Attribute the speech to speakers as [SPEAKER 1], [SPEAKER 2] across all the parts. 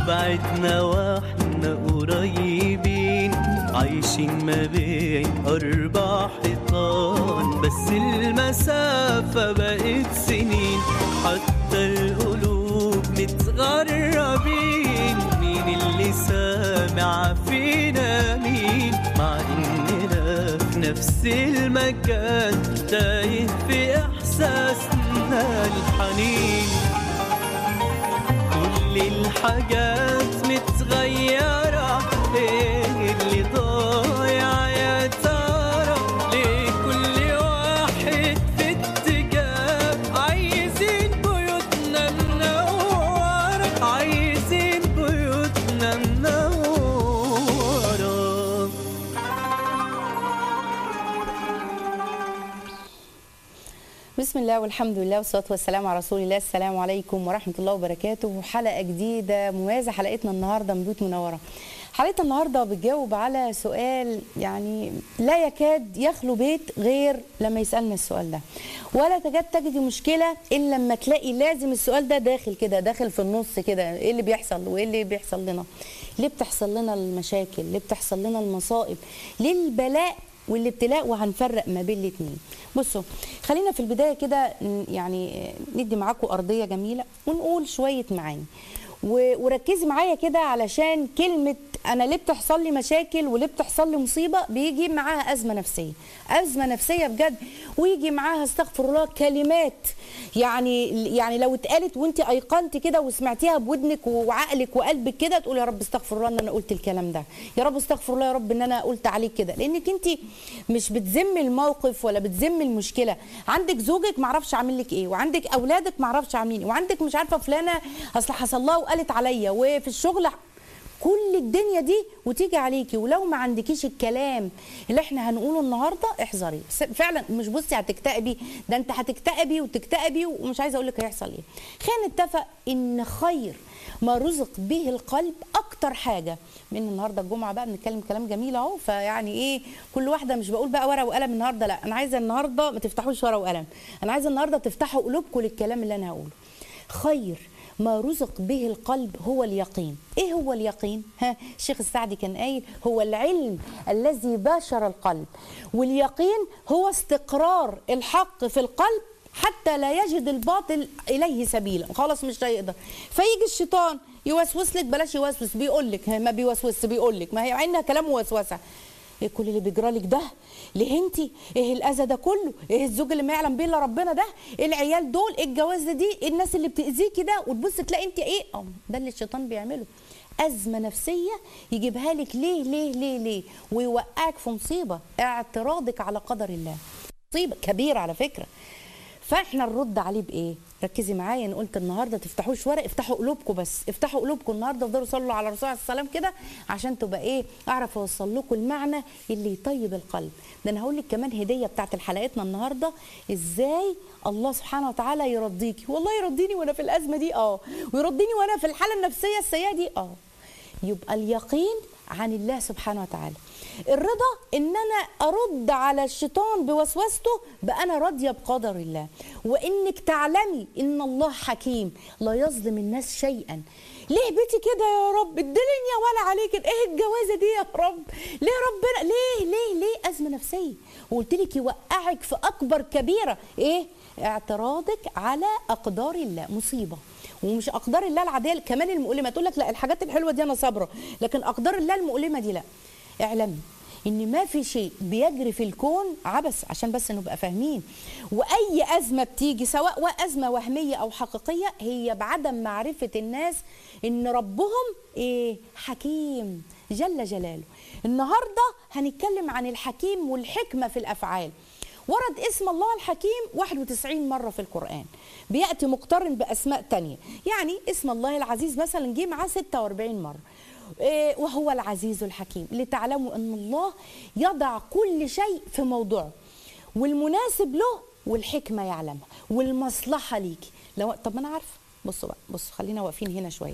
[SPEAKER 1] بعدنا واحنا قريبين عايشين ما بين أربع حيطان بس المسافة بقت سنين حتى القلوب متغربين مين اللي سامع فينا مين مع إننا في نفس المكان تايه في إحساسنا الحنين كل الحاجات متغيرة ايه اللي ضايع يا ترى ليه كل واحد في اتجاه عايزين بيوتنا منورة عايزين بيوتنا منورة
[SPEAKER 2] بسم الله والحمد لله والصلاة والسلام على رسول الله السلام عليكم ورحمة الله وبركاته حلقة جديدة مميزة حلقتنا النهاردة من بيوت منورة حلقتنا النهاردة بتجاوب على سؤال يعني لا يكاد يخلو بيت غير لما يسألنا السؤال ده ولا تكاد تجدي مشكلة إلا لما تلاقي لازم السؤال ده داخل كده داخل في النص كده إيه اللي بيحصل وإيه اللي بيحصل لنا ليه بتحصل لنا المشاكل ليه بتحصل لنا المصائب ليه البلاء والابتلاء وهنفرق ما بين الاثنين بصوا خلينا في البدايه كده ن- يعني ندي معاكم ارضيه جميله ونقول شويه معاني و- وركزي معايا كده علشان كلمه انا ليه بتحصل لي مشاكل وليه بتحصل لي مصيبه بيجي معاها ازمه نفسيه ازمه نفسيه بجد ويجي معاها استغفر الله كلمات يعني يعني لو اتقالت وانت ايقنت كده وسمعتيها بودنك وعقلك وقلبك كده تقول يا رب استغفر الله ان انا قلت الكلام ده يا رب استغفر الله يا رب ان انا قلت عليك كده لانك انت مش بتذمي الموقف ولا بتذمي المشكله عندك زوجك معرفش عامل لك ايه وعندك اولادك معرفش عاملين وعندك مش عارفه فلانه اصل حصل لها وقالت عليا وفي الشغل كل الدنيا دي وتيجي عليكي ولو ما عندكيش الكلام اللي احنا هنقوله النهارده احذري س- فعلا مش بصي هتكتئبي ده انت هتكتئبي وتكتئبي ومش عايزه اقول لك هيحصل ايه خلينا نتفق ان خير ما رزق به القلب اكتر حاجه من النهارده الجمعه بقى بنتكلم كلام جميل اهو فيعني ايه كل واحده مش بقول بقى ورقه وقلم النهارده لا انا عايزه النهارده ما تفتحوش ورقه وقلم انا عايزه النهارده تفتحوا قلوبكم للكلام اللي انا هقوله خير ما رزق به القلب هو اليقين ايه هو اليقين ها الشيخ السعدي كان قايل هو العلم الذي باشر القلب واليقين هو استقرار الحق في القلب حتى لا يجد الباطل اليه سبيلا خلاص مش هيقدر فيجي الشيطان يوسوس لك بلاش يوسوس بيقول لك ما بيوسوس بيقول لك ما هي عندنا كلام وسوسه ايه كل اللي بيجرى لك ده ليه انت ايه الاذى ده كله ايه الزوج اللي ما يعلم بيه الا ربنا ده ايه العيال دول ايه الجوازه دي ايه الناس اللي بتاذيكي ده وتبص تلاقي انت ايه اه ده اللي الشيطان بيعمله أزمة نفسية يجيبها لك ليه ليه ليه ليه ويوقعك في مصيبة اعتراضك على قدر الله مصيبة كبيرة على فكرة فاحنا نرد عليه بايه ركزي معايا انا قلت النهارده تفتحوش ورق افتحوا قلوبكم بس افتحوا قلوبكم النهارده افضلوا صلوا على الرسول عليه السلام كده عشان تبقى ايه اعرف اوصل لكم المعنى اللي يطيب القلب ده انا هقول لك كمان هديه بتاعت حلقتنا النهارده ازاي الله سبحانه وتعالى يرضيكي والله يرضيني وانا في الازمه دي اه ويرضيني وانا في الحاله النفسيه السيئه دي اه يبقى اليقين عن الله سبحانه وتعالى الرضا ان انا ارد على الشيطان بوسوسته بقى انا راضيه بقدر الله وانك تعلمي ان الله حكيم لا يظلم الناس شيئا ليه بيتي كده يا رب الدنيا ولا عليك ايه الجوازه دي يا رب ليه ربنا ليه ليه ليه ازمه نفسيه وقلت لك يوقعك في اكبر كبيره ايه اعتراضك على اقدار الله مصيبه ومش اقدار الله العاديه كمان المؤلمه تقول لك لا الحاجات الحلوه دي انا صابره لكن اقدار الله المؤلمه دي لا اعلمي ان ما في شيء بيجري في الكون عبث عشان بس نبقى فاهمين واي ازمه بتيجي سواء ازمه وهميه او حقيقيه هي بعدم معرفه الناس ان ربهم ايه حكيم جل جلاله النهارده هنتكلم عن الحكيم والحكمه في الافعال ورد اسم الله الحكيم 91 مرة في القرآن بيأتي مقترن بأسماء تانية يعني اسم الله العزيز مثلا جه معاه 46 مرة إيه وهو العزيز الحكيم لتعلموا أن الله يضع كل شيء في موضوعه والمناسب له والحكمة يعلمها والمصلحة ليكي لو طب ما أنا عارفة بصوا بقى بصوا خلينا واقفين هنا شوية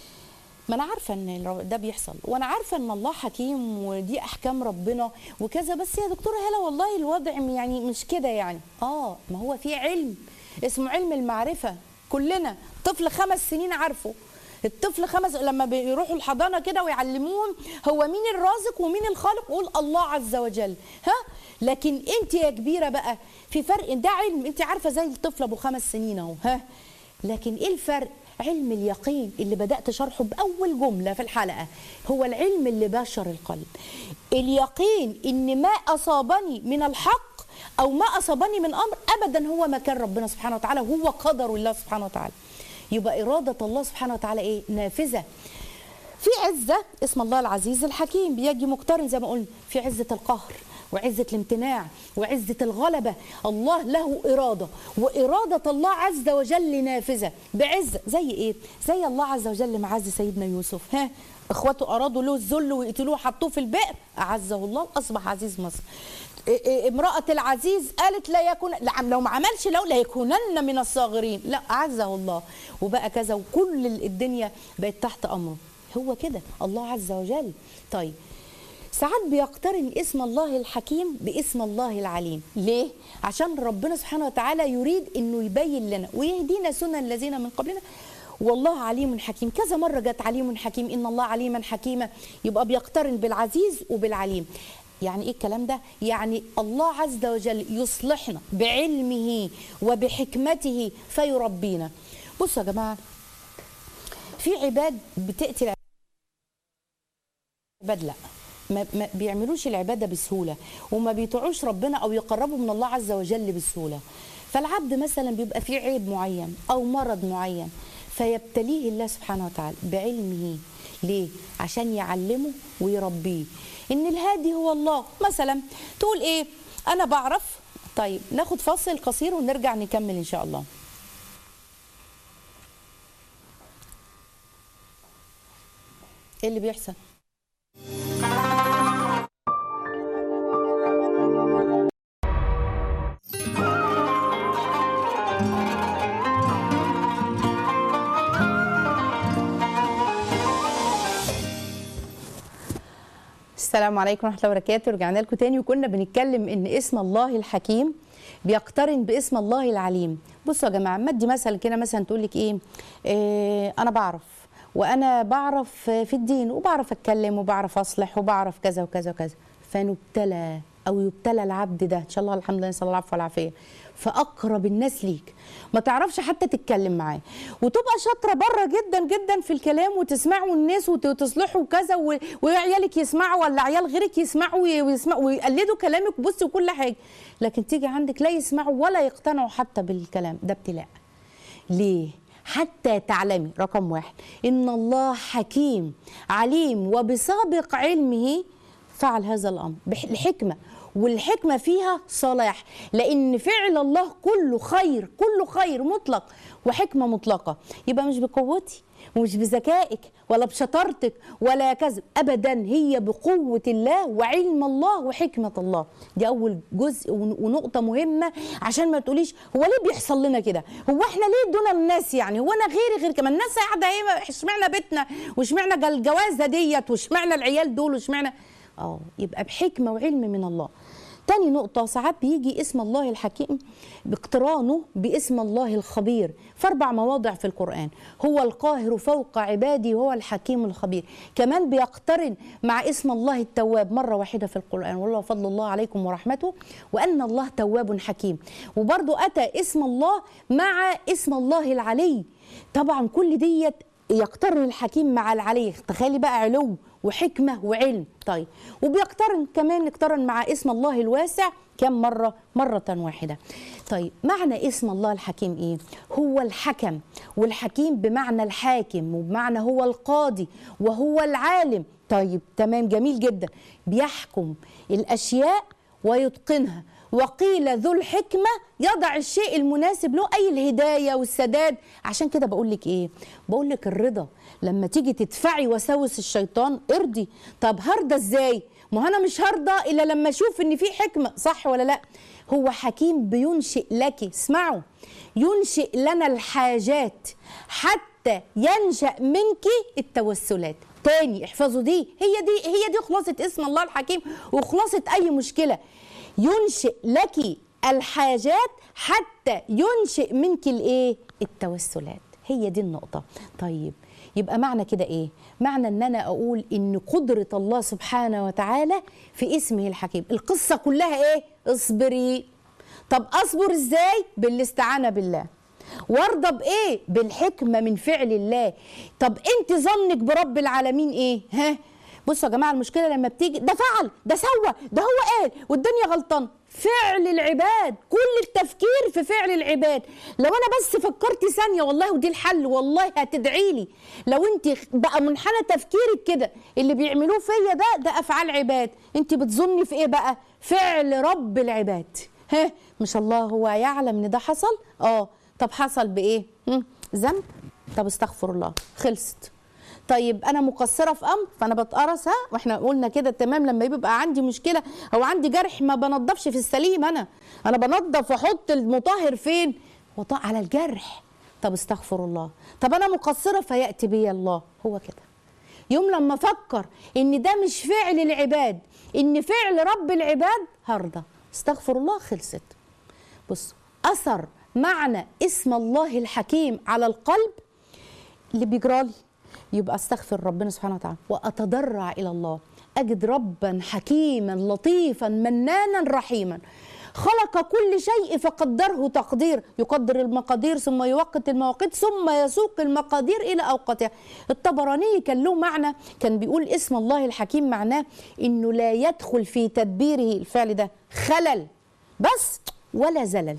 [SPEAKER 2] ما انا عارفه ان ده بيحصل وانا عارفه ان الله حكيم ودي احكام ربنا وكذا بس يا دكتوره هلا والله الوضع يعني مش كده يعني اه ما هو في علم اسمه علم المعرفه كلنا طفل خمس سنين عارفه الطفل خمس لما بيروحوا الحضانه كده ويعلموهم هو مين الرازق ومين الخالق قول الله عز وجل ها لكن انت يا كبيره بقى في فرق ده علم انت عارفه زي الطفل ابو خمس سنين اهو ها لكن ايه الفرق علم اليقين اللي بدأت شرحه بأول جملة في الحلقة هو العلم اللي بشر القلب اليقين إن ما أصابني من الحق أو ما أصابني من أمر أبدا هو مكان ربنا سبحانه وتعالى وهو قدر الله سبحانه وتعالى يبقى إرادة الله سبحانه وتعالى إيه نافذة في عزة اسم الله العزيز الحكيم بيجي مقترن زي ما قلنا في عزة القهر وعزة الامتناع وعزة الغلبة الله له إرادة وإرادة الله عز وجل نافذة بعزة زي إيه؟ زي الله عز وجل معز سيدنا يوسف ها اخواته ارادوا له الذل ويقتلوه حطوه في البئر اعزه الله اصبح عزيز مصر إيه إيه امراه العزيز قالت لا يكون لا لو ما عملش لو لا يكونن من الصاغرين لا اعزه الله وبقى كذا وكل الدنيا بقت تحت امره هو كده الله عز وجل طيب ساعات بيقترن اسم الله الحكيم باسم الله العليم ليه عشان ربنا سبحانه وتعالى يريد انه يبين لنا ويهدينا سنن الذين من قبلنا والله عليم حكيم كذا مره جت عليم حكيم ان الله عليما حكيما يبقى بيقترن بالعزيز وبالعليم يعني ايه الكلام ده يعني الله عز وجل يصلحنا بعلمه وبحكمته فيربينا بصوا يا جماعه في عباد بتاتي العباد لا ما, ما بيعملوش العبادة بسهولة وما بيطيعوش ربنا أو يقربوا من الله عز وجل بسهولة فالعبد مثلا بيبقى فيه عيب معين أو مرض معين فيبتليه الله سبحانه وتعالى بعلمه ليه؟ عشان يعلمه ويربيه إن الهادي هو الله مثلا تقول إيه؟ أنا بعرف طيب ناخد فاصل قصير ونرجع نكمل إن شاء الله ايه اللي بيحصل؟ السلام عليكم ورحمه الله وبركاته رجعنا لكم تاني وكنا بنتكلم ان اسم الله الحكيم بيقترن باسم الله العليم بصوا يا جماعه مدي مثلا كده مثلا تقول لك ايه, إيه انا بعرف وانا بعرف في الدين وبعرف اتكلم وبعرف اصلح وبعرف كذا وكذا وكذا فنبتلى او يبتلى العبد ده ان شاء الله الحمد لله نسال الله العفو والعافيه فاقرب الناس ليك ما تعرفش حتى تتكلم معاه وتبقى شاطره بره جدا جدا في الكلام وتسمعوا الناس وتصلحوا كذا و- وعيالك يسمعوا ولا عيال غيرك يسمعوا وي- ويسمعوا ويقلدوا كلامك بصي وكل حاجه لكن تيجي عندك لا يسمعوا ولا يقتنعوا حتى بالكلام ده ابتلاء ليه حتى تعلمي رقم واحد ان الله حكيم عليم وبسابق علمه فعل هذا الامر بالحكمه والحكمه فيها صلاح لان فعل الله كله خير كله خير مطلق وحكمه مطلقه يبقى مش بقوتي ومش بذكائك ولا بشطارتك ولا كذب ابدا هي بقوه الله وعلم الله وحكمه الله دي اول جزء ون- ونقطه مهمه عشان ما تقوليش هو ليه بيحصل لنا كده هو احنا ليه دون الناس يعني هو انا غيري غير كمان الناس قاعده ايه اشمعنى بيتنا واشمعنى جا- الجوازه ديت واشمعنى العيال دول واشمعنى اه يبقى بحكمه وعلم من الله تاني نقطة ساعات بيجي اسم الله الحكيم باقترانه باسم الله الخبير في أربع مواضع في القرآن هو القاهر فوق عبادي هو الحكيم الخبير كمان بيقترن مع اسم الله التواب مرة واحدة في القرآن والله فضل الله عليكم ورحمته وأن الله تواب حكيم وبرضو أتى اسم الله مع اسم الله العلي طبعا كل ديت يقترن الحكيم مع العلي تخيلي بقى علو وحكمة وعلم طيب وبيقترن كمان اقترن مع اسم الله الواسع كم مرة مرة واحدة طيب معنى اسم الله الحكيم ايه هو الحكم والحكيم بمعنى الحاكم وبمعنى هو القاضي وهو العالم طيب تمام جميل جدا بيحكم الأشياء ويتقنها وقيل ذو الحكمة يضع الشيء المناسب له أي الهداية والسداد عشان كده بقول لك إيه بقول لك الرضا لما تيجي تدفعي وساوس الشيطان ارضي طب هرضى إزاي ما أنا مش هرضى إلا لما أشوف إن في حكمة صح ولا لأ هو حكيم بينشئ لك اسمعوا ينشئ لنا الحاجات حتى ينشأ منك التوسلات تاني احفظوا دي هي دي هي دي خلاصة اسم الله الحكيم وخلاصة أي مشكلة ينشئ لك الحاجات حتى ينشئ منك الايه التوسلات هي دي النقطة طيب يبقى معنى كده ايه معنى ان انا اقول ان قدرة الله سبحانه وتعالى في اسمه الحكيم القصة كلها ايه اصبري طب اصبر ازاي بالاستعانة بالله وارضى بايه بالحكمة من فعل الله طب انت ظنك برب العالمين ايه ها بصوا يا جماعه المشكله لما بتيجي ده فعل ده سوى ده هو قال والدنيا غلطان فعل العباد كل التفكير في فعل العباد لو انا بس فكرت ثانيه والله ودي الحل والله هتدعي لي لو انت بقى منحنى تفكيرك كده اللي بيعملوه فيا ده ده افعال عباد انت بتظني في ايه بقى فعل رب العباد ها مش الله هو يعلم ان ده حصل اه طب حصل بايه هم؟ ذنب طب استغفر الله خلصت طيب انا مقصره في امر فانا بتقرص ها واحنا قلنا كده تمام لما بيبقى عندي مشكله او عندي جرح ما بنضفش في السليم انا انا بنضف واحط المطهر فين وط- على الجرح طب استغفر الله طب انا مقصره فياتي بي الله هو كده يوم لما افكر ان ده مش فعل العباد ان فعل رب العباد هرضى استغفر الله خلصت بص اثر معنى اسم الله الحكيم على القلب اللي بيجرالي يبقى استغفر ربنا سبحانه وتعالى واتضرع الى الله اجد ربا حكيما لطيفا منانا رحيما خلق كل شيء فقدره تقدير يقدر المقادير ثم يوقت المواقيت ثم يسوق المقادير الى اوقاتها الطبراني كان له معنى كان بيقول اسم الله الحكيم معناه انه لا يدخل في تدبيره الفعل ده خلل بس ولا زلل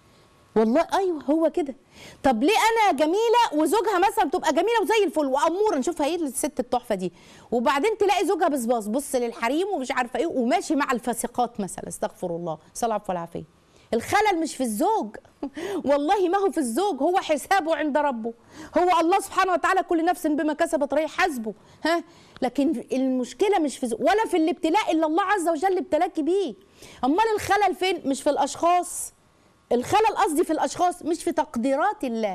[SPEAKER 2] والله ايوه هو كده طب ليه انا جميله وزوجها مثلا تبقى جميله وزي الفل واموره نشوفها ايه الست التحفه دي وبعدين تلاقي زوجها بصباص بص للحريم ومش عارفه ايه وماشي مع الفاسقات مثلا استغفر الله صلى الله والعافيه الخلل مش في الزوج والله ما هو في الزوج هو حسابه عند ربه هو الله سبحانه وتعالى كل نفس بما كسبت رهين حاسبه ها لكن المشكله مش في زوج ولا في الابتلاء اللي الله عز وجل ابتلاك بيه امال الخلل فين مش في الاشخاص الخلل قصدي في الاشخاص مش في تقديرات الله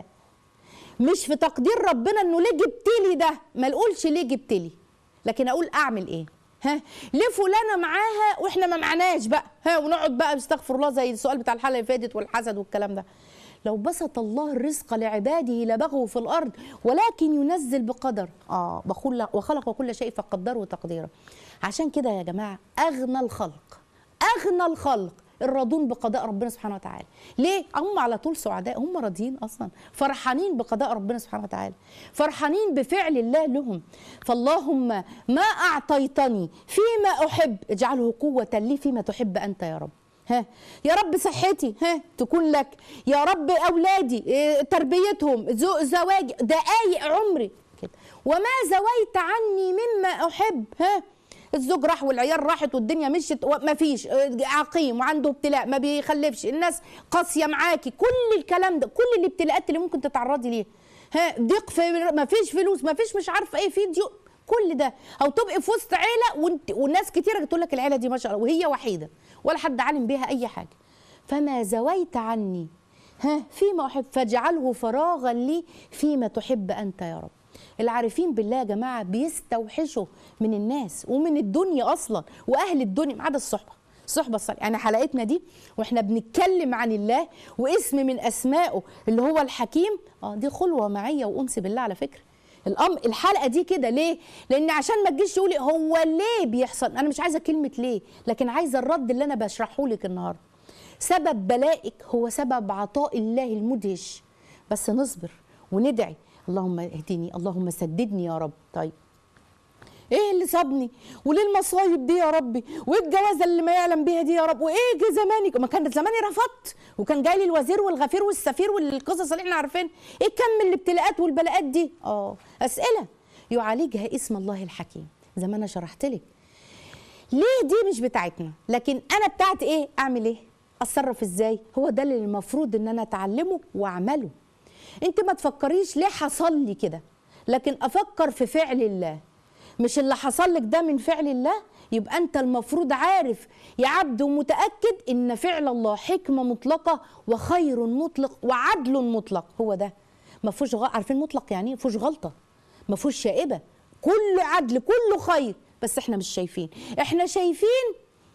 [SPEAKER 2] مش في تقدير ربنا انه ليه جبت لي ده ما نقولش ليه جبت لي لكن اقول اعمل ايه ها ليه فلانه معاها واحنا ما معناش بقى ها ونقعد بقى استغفر الله زي السؤال بتاع الحلقه اللي فاتت والحسد والكلام ده لو بسط الله الرزق لعباده لبغوا في الارض ولكن ينزل بقدر اه بقول وخلق كل شيء فقدره تقديرا عشان كده يا جماعه اغنى الخلق اغنى الخلق الراضون بقضاء ربنا سبحانه وتعالى ليه هم على طول سعداء هم راضيين اصلا فرحانين بقضاء ربنا سبحانه وتعالى فرحانين بفعل الله لهم فاللهم ما اعطيتني فيما احب اجعله قوه لي فيما تحب انت يا رب ها يا رب صحتي ها تكون لك يا رب اولادي إيه، تربيتهم زو- زواجي دقايق عمري كده وما زويت عني مما احب ها الزوج راح والعيال راحت والدنيا مشت ما فيش عقيم وعنده ابتلاء ما بيخلفش الناس قاسيه معاكي كل الكلام ده كل الابتلاءات اللي ممكن تتعرضي ليها ها ضيق في ما فيش فلوس ما فيش مش عارفه ايه في ديون كل ده او تبقي في وسط عيله وانت والناس كتيره تقول لك العيله دي ما شاء الله وهي وحيده ولا حد عالم بيها اي حاجه فما زويت عني ها فيما احب فاجعله فراغا لي فيما تحب انت يا رب العارفين بالله يا جماعه بيستوحشوا من الناس ومن الدنيا اصلا واهل الدنيا ما عدا الصحبه الصحبه الصالحه يعني حلقتنا دي واحنا بنتكلم عن الله واسم من اسمائه اللي هو الحكيم اه دي خلوه معيه وانس بالله على فكره الأم الحلقه دي كده ليه لان عشان ما تجيش تقولي هو ليه بيحصل انا مش عايزه كلمه ليه لكن عايزه الرد اللي انا بشرحه لك النهارده سبب بلائك هو سبب عطاء الله المدهش بس نصبر وندعي اللهم اهدني اللهم سددني يا رب طيب ايه اللي صابني وليه المصايب دي يا ربي وايه الجوازه اللي ما يعلم بيها دي يا رب وايه جه زماني ما كان زماني رفضت وكان جاي لي الوزير والغفير والسفير والقصص اللي احنا عارفين ايه كم الابتلاءات والبلاءات دي اه اسئله يعالجها اسم الله الحكيم زي ما انا شرحت لك ليه دي مش بتاعتنا لكن انا بتاعت ايه اعمل ايه اتصرف ازاي هو ده اللي المفروض ان انا اتعلمه واعمله انت ما تفكريش ليه حصل لي كده لكن افكر في فعل الله مش اللي حصل لك ده من فعل الله يبقى انت المفروض عارف يا عبد ومتاكد ان فعل الله حكمه مطلقه وخير مطلق وعدل مطلق هو ده ما فيهوش غ... عارفين مطلق يعني ايه ما فيهوش غلطه ما فيهوش شائبه كله عدل كله خير بس احنا مش شايفين احنا شايفين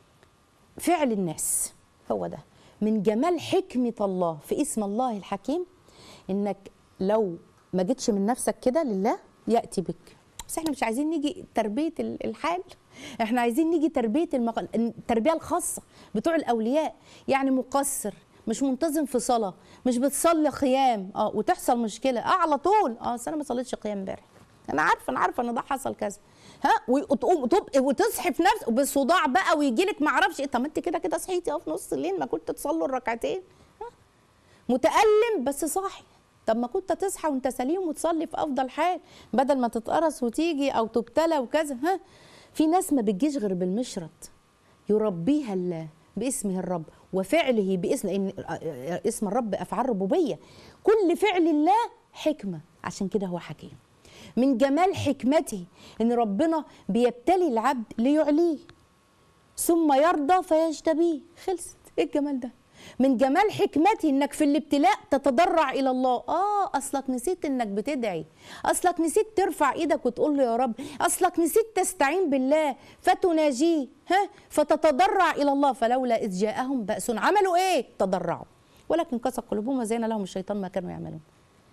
[SPEAKER 2] فعل الناس هو ده من جمال حكمة الله في اسم الله الحكيم انك لو ما جيتش من نفسك كده لله ياتي بك بس احنا مش عايزين نيجي تربيه ال- الحال احنا عايزين نيجي تربيه المق... التربيه الخاصه بتوع الاولياء يعني مقصر مش منتظم في صلاه مش بتصلي قيام اه وتحصل مشكله اه على طول اه أصل انا ما صليتش قيام امبارح انا عارفه انا عارفه ان ده حصل كذا ها وتقوم تبقى وتصحي في نفس بصداع بقى ويجي لك ما اعرفش ايه طب ما انت كده كده صحيتي اه في نص الليل ما كنت تصلوا الركعتين ها متألم بس صاحي طب ما كنت تصحى وانت سليم وتصلي في افضل حال بدل ما تتقرص وتيجي او تبتلى وكذا ها في ناس ما بتجيش غير بالمشرط يربيها الله باسمه الرب وفعله باسم ان اسم الرب افعال ربوبيه كل فعل الله حكمه عشان كده هو حكيم من جمال حكمته ان ربنا بيبتلي العبد ليعليه ثم يرضى فيجتبيه خلصت ايه الجمال ده من جمال حكمتي انك في الابتلاء تتضرع الى الله اه اصلك نسيت انك بتدعي اصلك نسيت ترفع ايدك وتقول له يا رب اصلك نسيت تستعين بالله فتناجيه ها فتتضرع الى الله فلولا اذ جاءهم باس عملوا ايه تضرعوا ولكن قسى قلوبهم وزين لهم الشيطان ما كانوا يعملون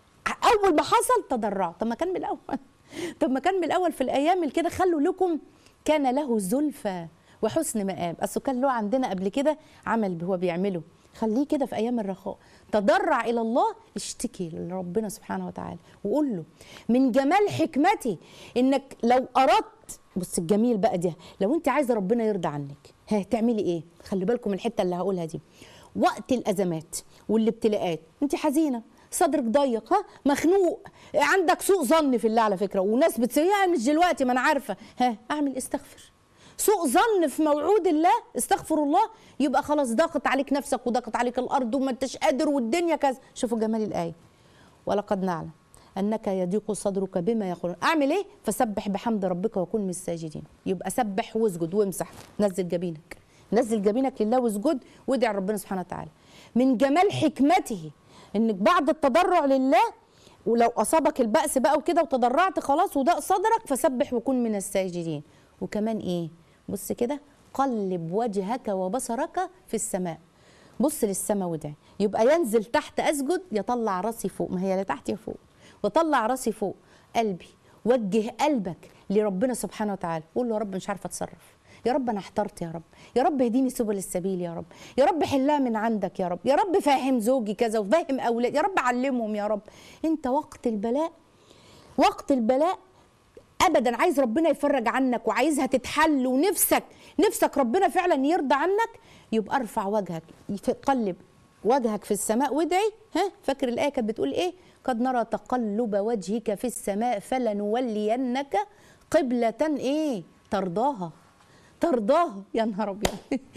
[SPEAKER 2] اول ما حصل تضرعوا طب ما كان من الاول طب ما كان من الاول في الايام اللي كده خلوا لكم كان له زلفى وحسن مآب اصل كان له عندنا قبل كده عمل هو بيعمله خليه كده في ايام الرخاء تضرع الى الله اشتكي لربنا سبحانه وتعالى وقول له من جمال حكمتي انك لو اردت بص الجميل بقى ده لو انت عايزه ربنا يرضى عنك ها تعملي ايه خلي بالكم الحته اللي هقولها دي وقت الازمات والابتلاءات انت حزينه صدرك ضيق ها مخنوق عندك سوء ظن في الله على فكره وناس بتسويها مش دلوقتي ما انا عارفه ها اعمل استغفر سوء ظن في موعود الله استغفر الله يبقى خلاص ضاقت عليك نفسك وضاقت عليك الارض وما انتش قادر والدنيا كذا شوفوا جمال الايه ولقد نعلم انك يضيق صدرك بما يقولون اعمل ايه فسبح بحمد ربك وكن من الساجدين يبقى سبح واسجد وامسح نزل جبينك نزل جبينك لله واسجد وادعي ربنا سبحانه وتعالى من جمال حكمته انك بعد التضرع لله ولو اصابك البأس بقى وكده وتضرعت خلاص وضاق صدرك فسبح وكن من الساجدين وكمان ايه بص كده قلب وجهك وبصرك في السماء بص للسماء وادعي يبقى ينزل تحت اسجد يطلع راسي فوق ما هي لا تحت يا فوق وطلع راسي فوق قلبي وجه قلبك لربنا سبحانه وتعالى قول له يا رب مش عارفه اتصرف يا رب انا احترت يا رب يا رب اهديني سبل السبيل يا رب يا رب حلها من عندك يا رب يا رب فاهم زوجي كذا وفاهم اولاد يا رب علمهم يا رب انت وقت البلاء وقت البلاء ابدا عايز ربنا يفرج عنك وعايزها تتحل ونفسك نفسك ربنا فعلا يرضى عنك يبقى ارفع وجهك قلب وجهك في السماء وادعي ها فاكر الايه كانت بتقول ايه قد نرى تقلب وجهك في السماء فلنولينك قبلة ايه ترضاها ترضاها يا نهار ابيض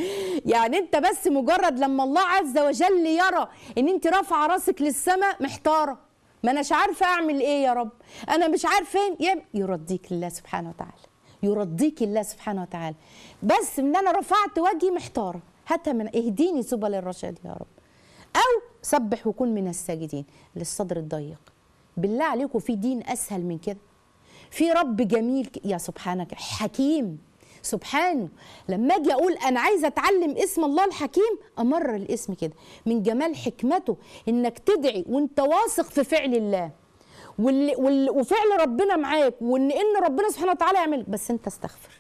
[SPEAKER 2] يعني انت بس مجرد لما الله عز وجل يرى ان انت رافعه راسك للسماء محتاره ما اناش عارفه اعمل ايه يا رب انا مش عارف فين يا- يرضيك الله سبحانه وتعالى يرضيك الله سبحانه وتعالى بس ان انا رفعت وجهي محتاره حتى من اهديني سبل الرشاد يا رب او سبح وكن من الساجدين للصدر الضيق بالله عليكم في دين اسهل من كده في رب جميل ك- يا سبحانك حكيم سبحانه لما اجي اقول انا عايزه اتعلم اسم الله الحكيم امرر الاسم كده من جمال حكمته انك تدعي وانت واثق في فعل الله وال... وال... وفعل ربنا معاك وان ان ربنا سبحانه وتعالى يعمل بس انت استغفر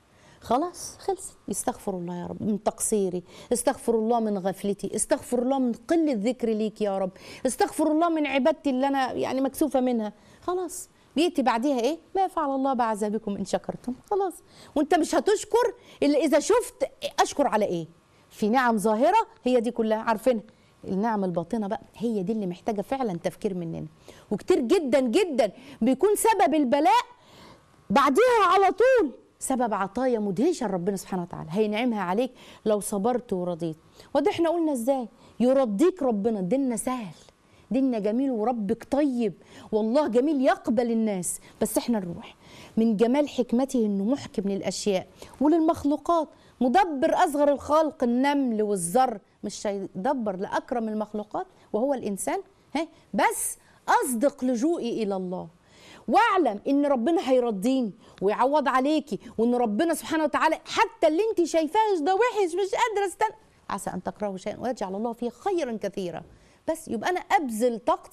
[SPEAKER 2] خلاص خلصت استغفر الله يا رب من تقصيري استغفر الله من غفلتي استغفر الله من قلة ذكر ليك يا رب استغفر الله من عبادتي اللي أنا يعني مكسوفة منها خلاص بيأتي بعديها ايه ما يفعل الله بعذابكم ان شكرتم خلاص وانت مش هتشكر الا اذا شفت اشكر على ايه في نعم ظاهرة هي دي كلها عارفينها النعم الباطنة بقى هي دي اللي محتاجة فعلا تفكير مننا وكتير جدا جدا بيكون سبب البلاء بعدها على طول سبب عطايا مدهشه لربنا سبحانه وتعالى هينعمها عليك لو صبرت ورضيت وده احنا قلنا ازاي يرضيك ربنا ديننا سهل ديننا جميل وربك طيب والله جميل يقبل الناس بس احنا نروح من جمال حكمته انه محكم للاشياء وللمخلوقات مدبر اصغر الخلق النمل والذر مش هيدبر لاكرم المخلوقات وهو الانسان ها بس اصدق لجوئي الى الله واعلم ان ربنا هيرضيني ويعوض عليكي وان ربنا سبحانه وتعالى حتى اللي انت شايفاه ده وحش مش قادره استنى عسى ان تكرهوا شيئا ويجعل الله فيه خيرا كثيرا بس يبقى انا ابذل طاقتي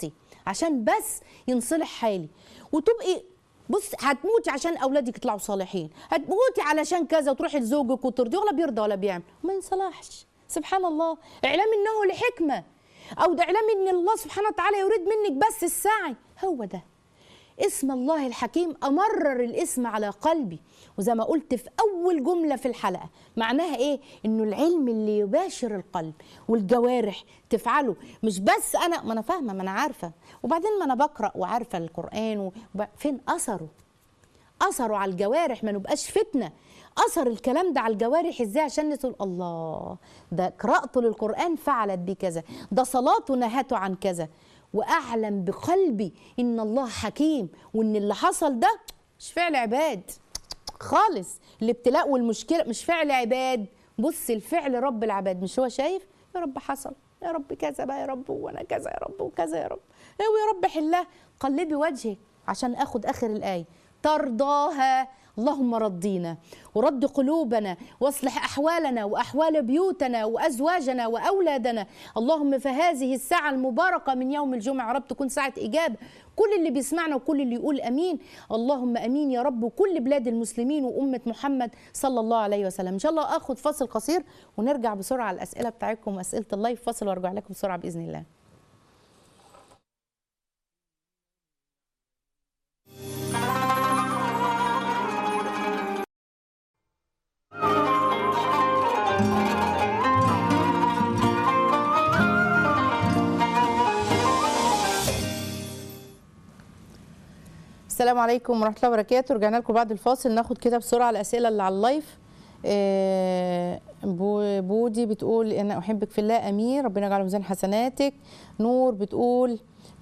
[SPEAKER 3] عشان بس ينصلح حالي وتبقي بص هتموتي عشان اولادك يطلعوا صالحين هتموتي علشان كذا وتروحي لزوجك وترضي ولا بيرضى ولا بيعمل ما ينصلحش سبحان الله اعلام انه لحكمه او ده اعلام ان الله سبحانه وتعالى يريد منك بس السعي هو ده اسم الله الحكيم امرر الاسم على قلبي وزي ما قلت في اول جمله في الحلقه معناها ايه انه العلم اللي يباشر القلب والجوارح تفعله مش بس انا ما انا فاهمه ما انا عارفه وبعدين ما انا بقرا وعارفه القران وب... فين اثره اثره على الجوارح ما نبقاش فتنه اثر الكلام ده على الجوارح ازاي عشان نقول الله ده قراءته للقران فعلت بي كذا ده صلاته نهته عن كذا واعلم بقلبي ان الله حكيم وان اللي حصل ده مش فعل عباد خالص الابتلاء والمشكله مش فعل عباد بص الفعل رب العباد مش هو شايف يا رب حصل يا رب كذا بقى يا رب وانا كذا يا رب وكذا يا رب يا رب حلها قلبي وجهك عشان اخد اخر الايه ترضاها اللهم رضينا ورد قلوبنا واصلح احوالنا واحوال بيوتنا وازواجنا واولادنا اللهم فهذه الساعه المباركه من يوم الجمعه يا رب تكون ساعه اجابه كل اللي بيسمعنا وكل اللي يقول امين اللهم امين يا رب وكل بلاد المسلمين وامه محمد صلى الله عليه وسلم ان شاء الله اخد فاصل قصير ونرجع بسرعه على الاسئله بتاعتكم اسئله اللايف فاصل وارجع لكم بسرعه باذن الله السلام عليكم ورحمه الله وبركاته رجعنا لكم بعد الفاصل ناخد كده بسرعه الاسئله اللي على اللايف آه، بو- بودي بتقول انا احبك في الله امين ربنا يجعله ميزان حسناتك نور بتقول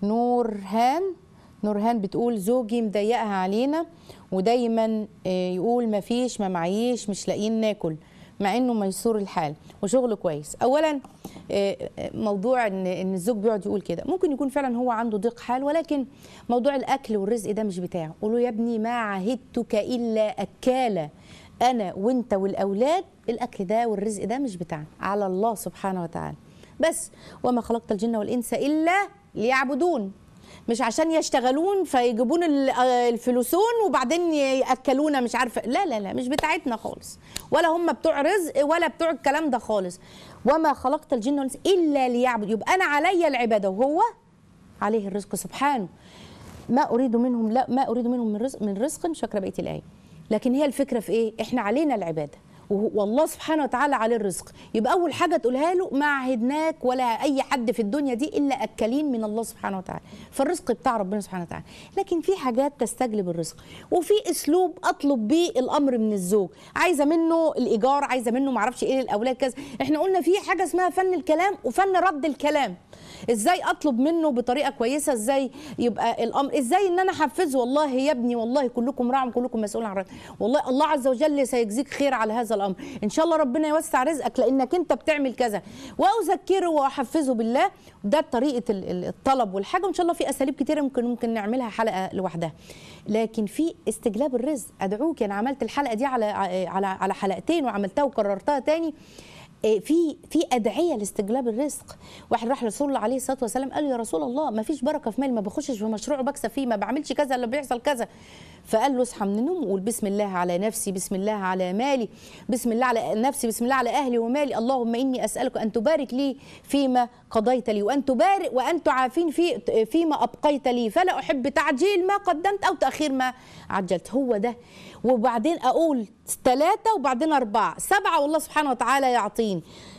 [SPEAKER 3] نورهان نورهان بتقول زوجي مضيقها علينا ودايما آه، يقول ما فيش ما معيش مش لاقيين ناكل مع انه ميسور الحال وشغله كويس اولا آه، آه، موضوع ان ان الزوج بيقعد يقول كده ممكن يكون فعلا هو عنده ضيق حال ولكن موضوع الاكل والرزق ده مش بتاعه قولوا يا ابني ما عهدتك الا اكاله انا وانت والاولاد الاكل ده والرزق ده مش بتاعنا على الله سبحانه وتعالى بس وما خلقت الجن والانس الا ليعبدون مش عشان يشتغلون فيجيبون ال- آه الفلوسون وبعدين ياكلونا مش عارفه لا لا لا مش بتاعتنا خالص ولا هم بتوع رزق ولا بتوع الكلام ده خالص وما خلقت الجن والانس الا ليعبد يبقى انا علي العباده وهو عليه الرزق سبحانه ما اريد منهم لا ما اريد منهم من رزق من رزق مش فاكره بقيه الايه لكن هي الفكره في ايه احنا علينا العباده وهو- والله سبحانه وتعالى عليه الرزق يبقى اول حاجه تقولها له ما عهدناك ولا اي حد في الدنيا دي الا اكلين من الله سبحانه وتعالى فالرزق بتاع ربنا سبحانه وتعالى لكن في حاجات تستجلب الرزق وفي اسلوب اطلب بيه الامر من الزوج عايزه منه الايجار عايزه منه معرفش ايه الاولاد كذا احنا قلنا في حاجه اسمها فن الكلام وفن رد الكلام ازاي اطلب منه بطريقه كويسه ازاي يبقى الامر ازاي ان انا احفزه والله يا ابني والله كلكم راع كلكم مسؤول عن رزق والله الله عز وجل سيجزيك خير على هذا الامر ان شاء الله ربنا يوسع رزقك لانك انت بتعمل كذا واذكره واحفزه بالله ده طريقه ال- ال- الطلب والحاجه وان شاء الله في اساليب كتيره ممكن ممكن نعملها حلقه لوحدها لكن في استجلاب الرزق ادعوك انا عملت الحلقه دي على على على حلقتين وعملتها وكررتها تاني إيه، في في ادعيه لاستجلاب الرزق واحد راح لرسول الله عليه الصلاه والسلام قال له يا رسول الله ما فيش بركه في مالي ما بخشش في مشروع وبكسب فيه ما بعملش كذا الا بيحصل كذا فقال له اصحى من النوم وقول بسم الله على نفسي بسم الله على مالي بسم الله على نفسي بسم الله على اهلي ومالي اللهم اني اسالك ان تبارك لي فيما قضيت لي وان تبارك وان تعافين في فيما ابقيت لي فلا احب تعجيل ما قدمت او تاخير ما عجلت هو ده وبعدين اقول ثلاثه وبعدين اربعه سبعه والله سبحانه وتعالى يعطيني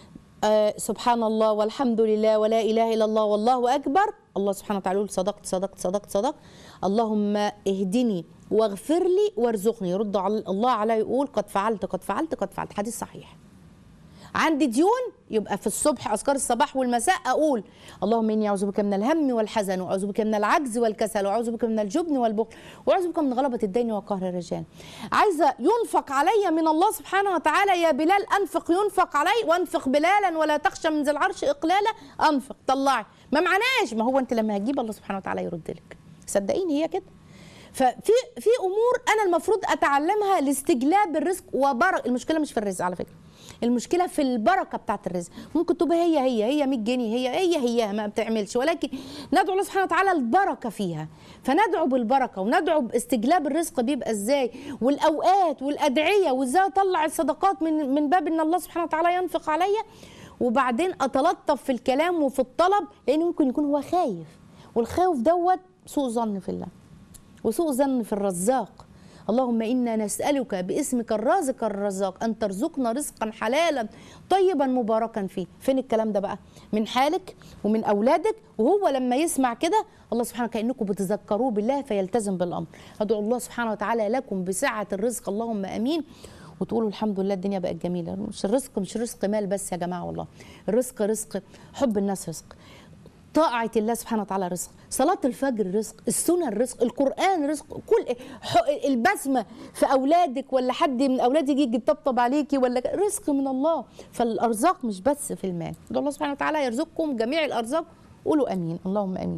[SPEAKER 3] آه سبحان الله والحمد لله ولا اله الا الله والله اكبر الله سبحانه وتعالى يقول صدقت صدقت صدقت صدقت اللهم اهدني واغفر لي وارزقني يرد على الله عليه يقول قد فعلت قد فعلت قد فعلت حديث صحيح عندي ديون يبقى في الصبح اذكار الصباح والمساء اقول اللهم اني اعوذ بك من الهم والحزن واعوذ بك من العجز والكسل واعوذ بك من الجبن والبخل واعوذ بك من غلبه الدين وقهر الرجال عايزه ينفق علي من الله سبحانه وتعالى يا بلال انفق ينفق علي وانفق بلالا ولا تخشى من ذي العرش اقلالا انفق طلعي ما معناش ما هو انت لما هتجيب الله سبحانه وتعالى يرد لك صدقيني هي كده ففي في امور انا المفروض اتعلمها لاستجلاب الرزق وبرك المشكله مش في الرزق على فكره المشكله في البركه بتاعت الرزق ممكن تبقى هي هي هي 100 جنيه هي هي هي ما بتعملش ولكن ندعو الله سبحانه وتعالى البركه فيها فندعو بالبركه وندعو باستجلاب الرزق بيبقى ازاي والاوقات والادعيه وازاي اطلع الصدقات من من باب ان الله سبحانه وتعالى ينفق عليا وبعدين اتلطف في الكلام وفي الطلب لان ممكن يكون هو خايف والخوف دوت سوء ظن في الله وسوء ظن في الرزاق اللهم انا نسالك باسمك الرازق الرزاق ان ترزقنا رزقا حلالا طيبا مباركا فيه فين الكلام ده بقى من حالك ومن اولادك وهو لما يسمع كده الله سبحانه كانكم بتذكروه بالله فيلتزم بالامر ادعو الله سبحانه وتعالى لكم بسعه الرزق اللهم امين وتقولوا الحمد لله الدنيا بقت جميله مش الرزق مش رزق مال بس يا جماعه والله الرزق رزق حب الناس رزق طاعة الله سبحانه وتعالى رزق صلاة الفجر رزق السنة رزق القرآن رزق كل ح- البسمة في أولادك ولا حد من أولادك يجي يطبطب عليكي ولا ك- رزق من الله فالأرزاق مش بس في المال ده الله سبحانه وتعالى يرزقكم جميع الأرزاق قولوا أمين اللهم أمين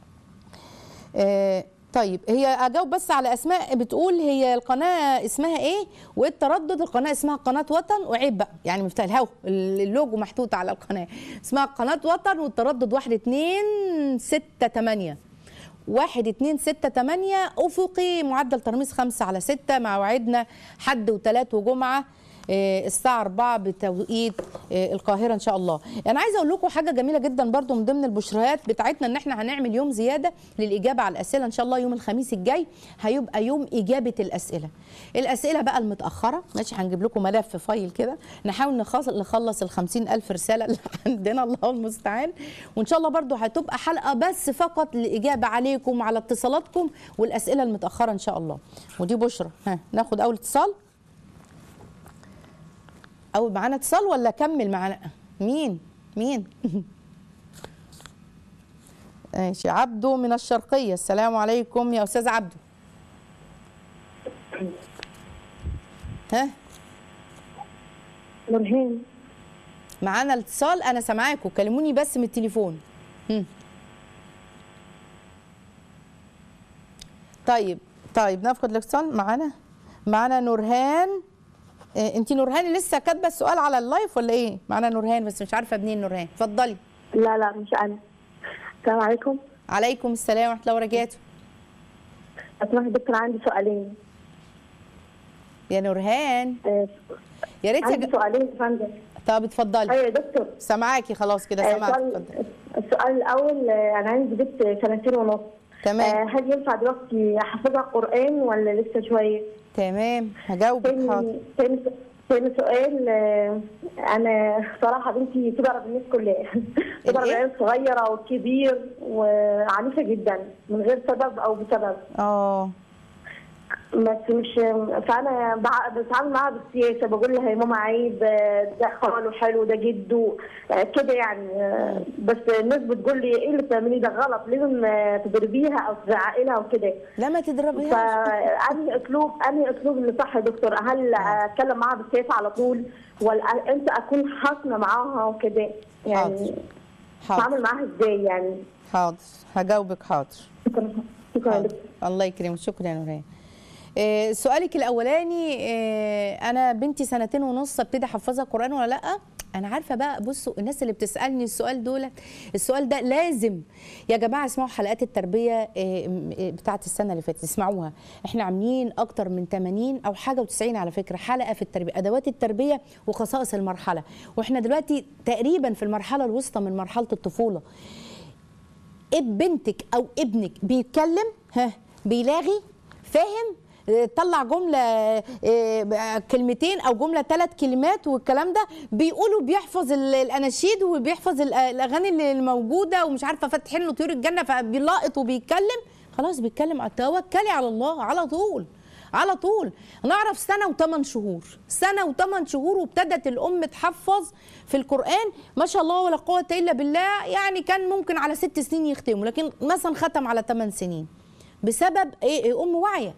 [SPEAKER 3] آه طيب هي اجاوب بس على اسماء بتقول هي القناه اسمها ايه وايه التردد القناه اسمها قناه وطن وعيب بقى يعني مفتاح الهوا اللوجو محطوط على القناه اسمها قناه وطن والتردد واحد اتنين ستة تمانية واحد اتنين ستة تمانية أفقي معدل ترميز خمسة على ستة مع وعدنا حد وتلات وجمعة آه، الساعة 4 بتوقيت آه، القاهرة إن شاء الله أنا عايزة أقول لكم حاجة جميلة جدا برضو من ضمن البشريات بتاعتنا إن إحنا هنعمل يوم زيادة للإجابة على الأسئلة إن شاء الله يوم الخميس الجاي هيبقى يوم إجابة الأسئلة الأسئلة بقى المتأخرة ماشي هنجيب لكم ملف فايل كده نحاول نخلص نخلص ال 50 ألف رسالة اللي عندنا الله المستعان وإن شاء الله برضو هتبقى حلقة بس فقط للإجابة عليكم وعلى اتصالاتكم والأسئلة المتأخرة إن شاء الله ودي بشرى ها ناخد أول اتصال او معانا اتصال ولا كمل معانا مين مين ماشي عبده من الشرقية السلام عليكم يا أستاذ عبده ها
[SPEAKER 4] نورهان
[SPEAKER 3] معانا الاتصال أنا سامعاكم كلموني بس من التليفون هم. طيب طيب ناخد الاتصال معانا معانا نورهان إيه انت نورهان لسه كاتبه السؤال على اللايف ولا ايه معانا نورهان بس مش عارفه منين نورهان اتفضلي
[SPEAKER 4] لا لا مش انا السلام عليكم
[SPEAKER 3] عليكم السلام ورحمه الله وبركاته
[SPEAKER 4] اسمح دكتور عندي سؤالين
[SPEAKER 3] يا نورهان
[SPEAKER 4] آه،
[SPEAKER 3] يا ريت
[SPEAKER 4] عندي
[SPEAKER 3] يا-
[SPEAKER 4] سؤالين يا فندم
[SPEAKER 3] طب اتفضلي
[SPEAKER 4] ايوه يا دكتور
[SPEAKER 3] سامعاكي خلاص كده
[SPEAKER 4] آه،
[SPEAKER 3] سامعك
[SPEAKER 4] السؤال
[SPEAKER 3] اتفضلي
[SPEAKER 4] السؤال الاول آه، انا عندي بنت سنتين ونص
[SPEAKER 3] تمام
[SPEAKER 4] آه، هل ينفع دلوقتي احفظها قران ولا لسه شويه؟
[SPEAKER 3] تمام هجاوبك حاضر
[SPEAKER 4] تاني تاني تاني سؤال آه، انا صراحه بنتي تضرب الناس كلها تضرب
[SPEAKER 3] الإيه؟
[SPEAKER 4] العيال الصغيره والكبير وعنيفه جدا من غير سبب او بسبب
[SPEAKER 3] اه
[SPEAKER 4] بس مش فانا بع- بتعامل معاها بالسياسه بقول لها يا ماما عيب آه، ده خاله حلو ده جده آه، كده يعني آه، بس الناس بتقول لي ايه اللي بتعمليه ده غلط لازم آه، تضربيها او تزعقي لها وكده
[SPEAKER 3] لا ما تضربيهاش
[SPEAKER 4] فانهي اسلوب انهي اسلوب اللي صح يا دكتور هل اتكلم معاها بالسياسه على طول ولا انت اكون حاصنه معاها وكده يعني
[SPEAKER 3] حاضر. حاضر
[SPEAKER 4] اتعامل معاها ازاي يعني
[SPEAKER 3] حاضر هجاوبك حاضر
[SPEAKER 4] شكرا شكرا يا
[SPEAKER 3] حاضر.
[SPEAKER 4] دكتور
[SPEAKER 3] الله يكرمك شكرا يا نورهان آه، سؤالك الاولاني آه، انا بنتي سنتين ونص ابتدي احفظها قران ولا لا انا عارفه بقى بصوا الناس اللي بتسالني السؤال دول السؤال ده لازم يا جماعه اسمعوا حلقات التربيه آه، م- آه، بتاعه السنه اللي فاتت اسمعوها احنا عاملين اكتر من 80 او حاجه و90 على فكره حلقه في التربيه ادوات التربيه وخصائص المرحله واحنا دلوقتي تقريبا في المرحله الوسطى من مرحله الطفوله اب بنتك او ابنك بيتكلم ها بيلاغي فاهم آه، طلع جملة آه، كلمتين أو جملة ثلاث كلمات والكلام ده بيقولوا بيحفظ ال- الأناشيد وبيحفظ ال- الأغاني اللي الموجودة ومش عارفة فاتحين له طيور الجنة فبيلاقط وبيتكلم خلاص بيتكلم توكلي على الله على طول على طول نعرف سنه وثمان شهور سنه وثمان شهور وابتدت الام تحفظ في القران ما شاء الله ولا قوه الا بالله يعني كان ممكن على ست سنين يختموا لكن مثلا ختم على ثمان سنين بسبب ايه إيه ام واعيه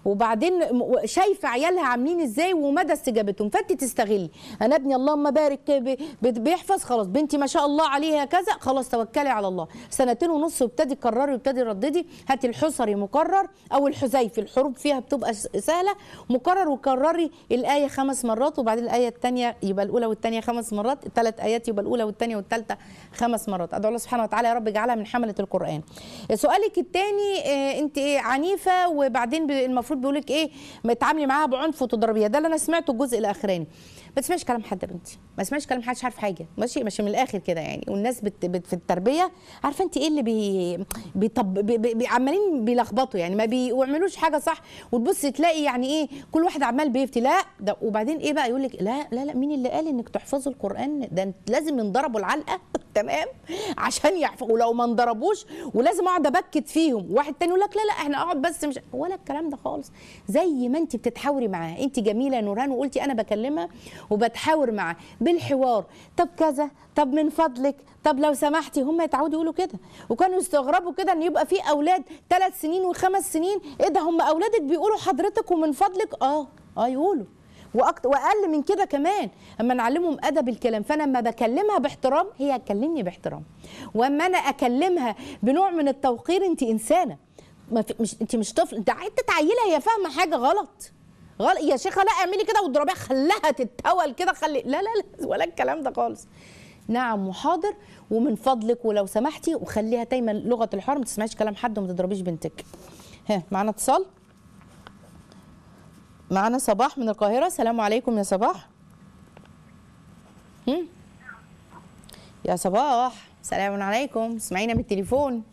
[SPEAKER 3] وبعدين م- شايفه عيالها عاملين ازاي ومدى استجابتهم فانت تستغلي انا ابني اللهم بارك ب- ب- بيحفظ خلاص بنتي ما شاء الله عليها كذا خلاص توكلي على الله سنتين ونص وابتدي تكرري وابتدي رددي هاتي الحصري مكرر او الحذيفي الحروف فيها بتبقى س- سهله مكرر وكرري الايه خمس مرات وبعدين الايه الثانيه يبقى الاولى والثانيه خمس مرات الثلاث ايات يبقى الاولى والثانيه والثالثه خمس مرات ادعو الله سبحانه وتعالى يا رب اجعلها من حمله القران سؤالك الثاني انت ايه عنيفه وبعدين ب- المفروض بيقول لك ايه ما تتعاملي معاها بعنف وتضربيها ده اللي انا سمعته الجزء الاخراني ما تسمعش كلام حد يا بنتي ما تسمعش كلام حد عارف حاجه ماشي ماشي من الاخر كده يعني والناس بت بت في التربيه عارفه انت ايه اللي بي بيطب بي بي بي عمالين بيلخبطوا يعني ما بيعملوش حاجه صح وتبص تلاقي يعني ايه كل واحد عمال بيفتي لا ده وبعدين ايه بقى يقول لك لا لا لا مين اللي قال انك تحفظوا القران ده انت لازم ينضربوا العلقه تمام عشان يحفظوا ولو ما انضربوش ولازم اقعد ابكت فيهم واحد تاني يقول لك لا لا احنا اقعد بس مش ولا الكلام ده خالص زي ما انت بتتحاوري معاه انت جميله يا نوران وقلتي انا بكلمها وبتحاور معاه بالحوار طب كذا طب من فضلك طب لو سمحتي هم يتعودوا يقولوا كده وكانوا يستغربوا كده ان يبقى في اولاد ثلاث سنين وخمس سنين ايه ده هم اولادك بيقولوا حضرتك ومن فضلك اه اه يقولوا واكتر واقل من كده كمان اما نعلمهم ادب الكلام فانا لما بكلمها باحترام هي هتكلمني باحترام واما انا اكلمها بنوع من التوقير انت انسانه ما في مش انت مش طفل انت عايزه تعيلها هي فاهمه حاجه غلط غلط يا شيخه لا اعملي كده واضربيها خليها تتول كده خلي لا لا لا ولا الكلام ده خالص نعم وحاضر ومن فضلك ولو سمحتي وخليها دايما لغه الحوار ما تسمعيش كلام حد وما تضربيش بنتك ها معانا اتصال معانا صباح من القاهرة السلام عليكم يا صباح هم؟ يا صباح السلام عليكم اسمعينا من التليفون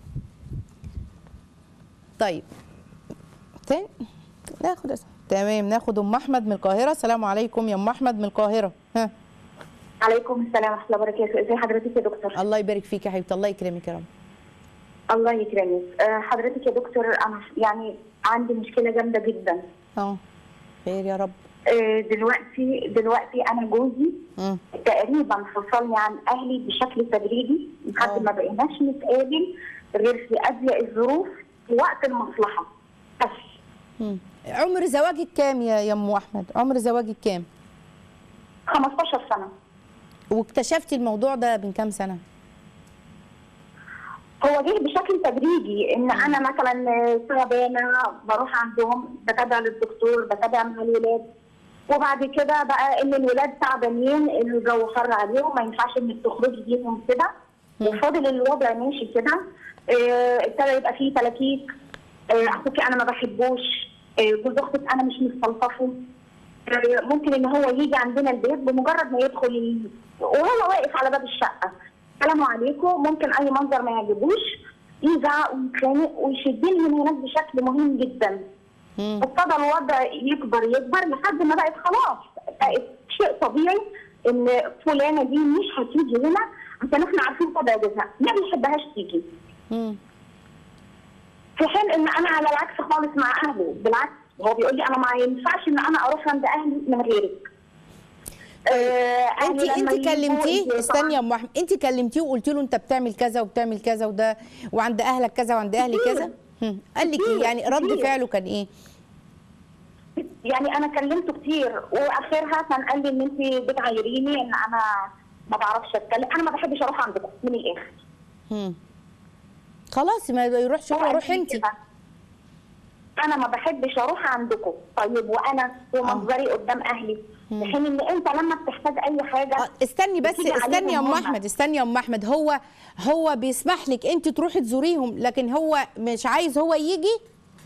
[SPEAKER 3] طيب تاني ناخد اسم تمام ناخد ام احمد من القاهره السلام عليكم يا ام احمد من القاهره ها
[SPEAKER 4] عليكم السلام ورحمه الله وبركاته ازي حضرتك يا دكتور
[SPEAKER 3] الله يبارك فيك يا حبيبتي الله يكرمك يا رب
[SPEAKER 4] الله يكرمك آه، حضرتك يا دكتور انا يعني عندي مشكله جامده جدا
[SPEAKER 3] اه خير يا رب
[SPEAKER 4] آه، دلوقتي دلوقتي انا جوزي
[SPEAKER 3] مم.
[SPEAKER 4] تقريبا فصلني عن اهلي بشكل تدريجي
[SPEAKER 3] آه.
[SPEAKER 4] لحد ما بقيناش نتقابل غير في اضيق الظروف في وقت المصلحه بس
[SPEAKER 3] مم. عمر زواجك كام يا يا ام احمد عمر زواجك كام
[SPEAKER 4] 15 سنه
[SPEAKER 3] واكتشفتي الموضوع ده من كام سنه
[SPEAKER 4] هو جه بشكل تدريجي ان انا مثلا تعبانه بروح عندهم بتابع للدكتور بتابع مع الولاد وبعد كده بقى ان الولاد تعبانين الجو حر عليهم ما ينفعش انك تخرجي بيهم كده وفضل الوضع ماشي كده آه، ابتدى يبقى فيه تلاكيك آه، اخوكي انا ما بحبوش آه، جوز اختك انا مش مستلطفه آه، ممكن ان هو يجي عندنا البيت بمجرد ما يدخل ي- وهو واقف على باب الشقه السلام عليكم ممكن اي منظر ما يعجبوش يزعق ويتخانق ويشدني من هناك بشكل مهم جدا
[SPEAKER 3] مم.
[SPEAKER 4] ابتدى الوضع يكبر يكبر لحد ما بقت خلاص بقت شيء طبيعي ان فلانه دي مش هتيجي هنا عشان احنا عارفين طبع جوزها ما بيحبهاش تيجي
[SPEAKER 3] مم.
[SPEAKER 4] في حين ان انا على العكس خالص مع اهله بالعكس هو بيقول لي انا ما ينفعش ان انا اروح عند اهلي من غيرك آه،
[SPEAKER 3] انت
[SPEAKER 4] أهلي لما
[SPEAKER 3] انت
[SPEAKER 4] يجوا
[SPEAKER 3] كلمتيه
[SPEAKER 4] يجوا
[SPEAKER 3] استني يا ام احمد انت كلمتيه وقلت له انت بتعمل كذا وبتعمل كذا وده وعند اهلك كذا وعند اهلي
[SPEAKER 4] كتير.
[SPEAKER 3] كذا هم. قال لك ايه
[SPEAKER 4] كتير.
[SPEAKER 3] يعني رد
[SPEAKER 4] كتير.
[SPEAKER 3] فعله كان ايه
[SPEAKER 4] يعني انا كلمته كتير واخرها كان قال لي ان انت بتعايريني ان انا ما بعرفش اتكلم انا ما بحبش اروح عندكم من الاخر
[SPEAKER 3] هم. خلاص ما يروحش هو
[SPEAKER 4] هو
[SPEAKER 3] روح
[SPEAKER 4] قال لي
[SPEAKER 3] انت
[SPEAKER 4] كده. انا ما بحبش اروح عندكم طيب وانا ومنظري قدام اهلي في حين ان انت لما بتحتاج اي حاجه
[SPEAKER 3] آه، استني بس
[SPEAKER 4] بتيجي
[SPEAKER 3] استني يا
[SPEAKER 4] عليهم
[SPEAKER 3] ام
[SPEAKER 4] هم.
[SPEAKER 3] احمد استني يا ام احمد هو هو بيسمح لك انت تروحي تزوريهم لكن هو مش عايز هو يجي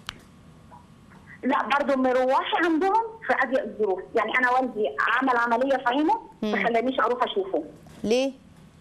[SPEAKER 4] لا برضه مروحي عندهم في اضيق الظروف يعني انا والدي عمل عمليه في عينه ما خلانيش اروح اشوفه
[SPEAKER 3] ليه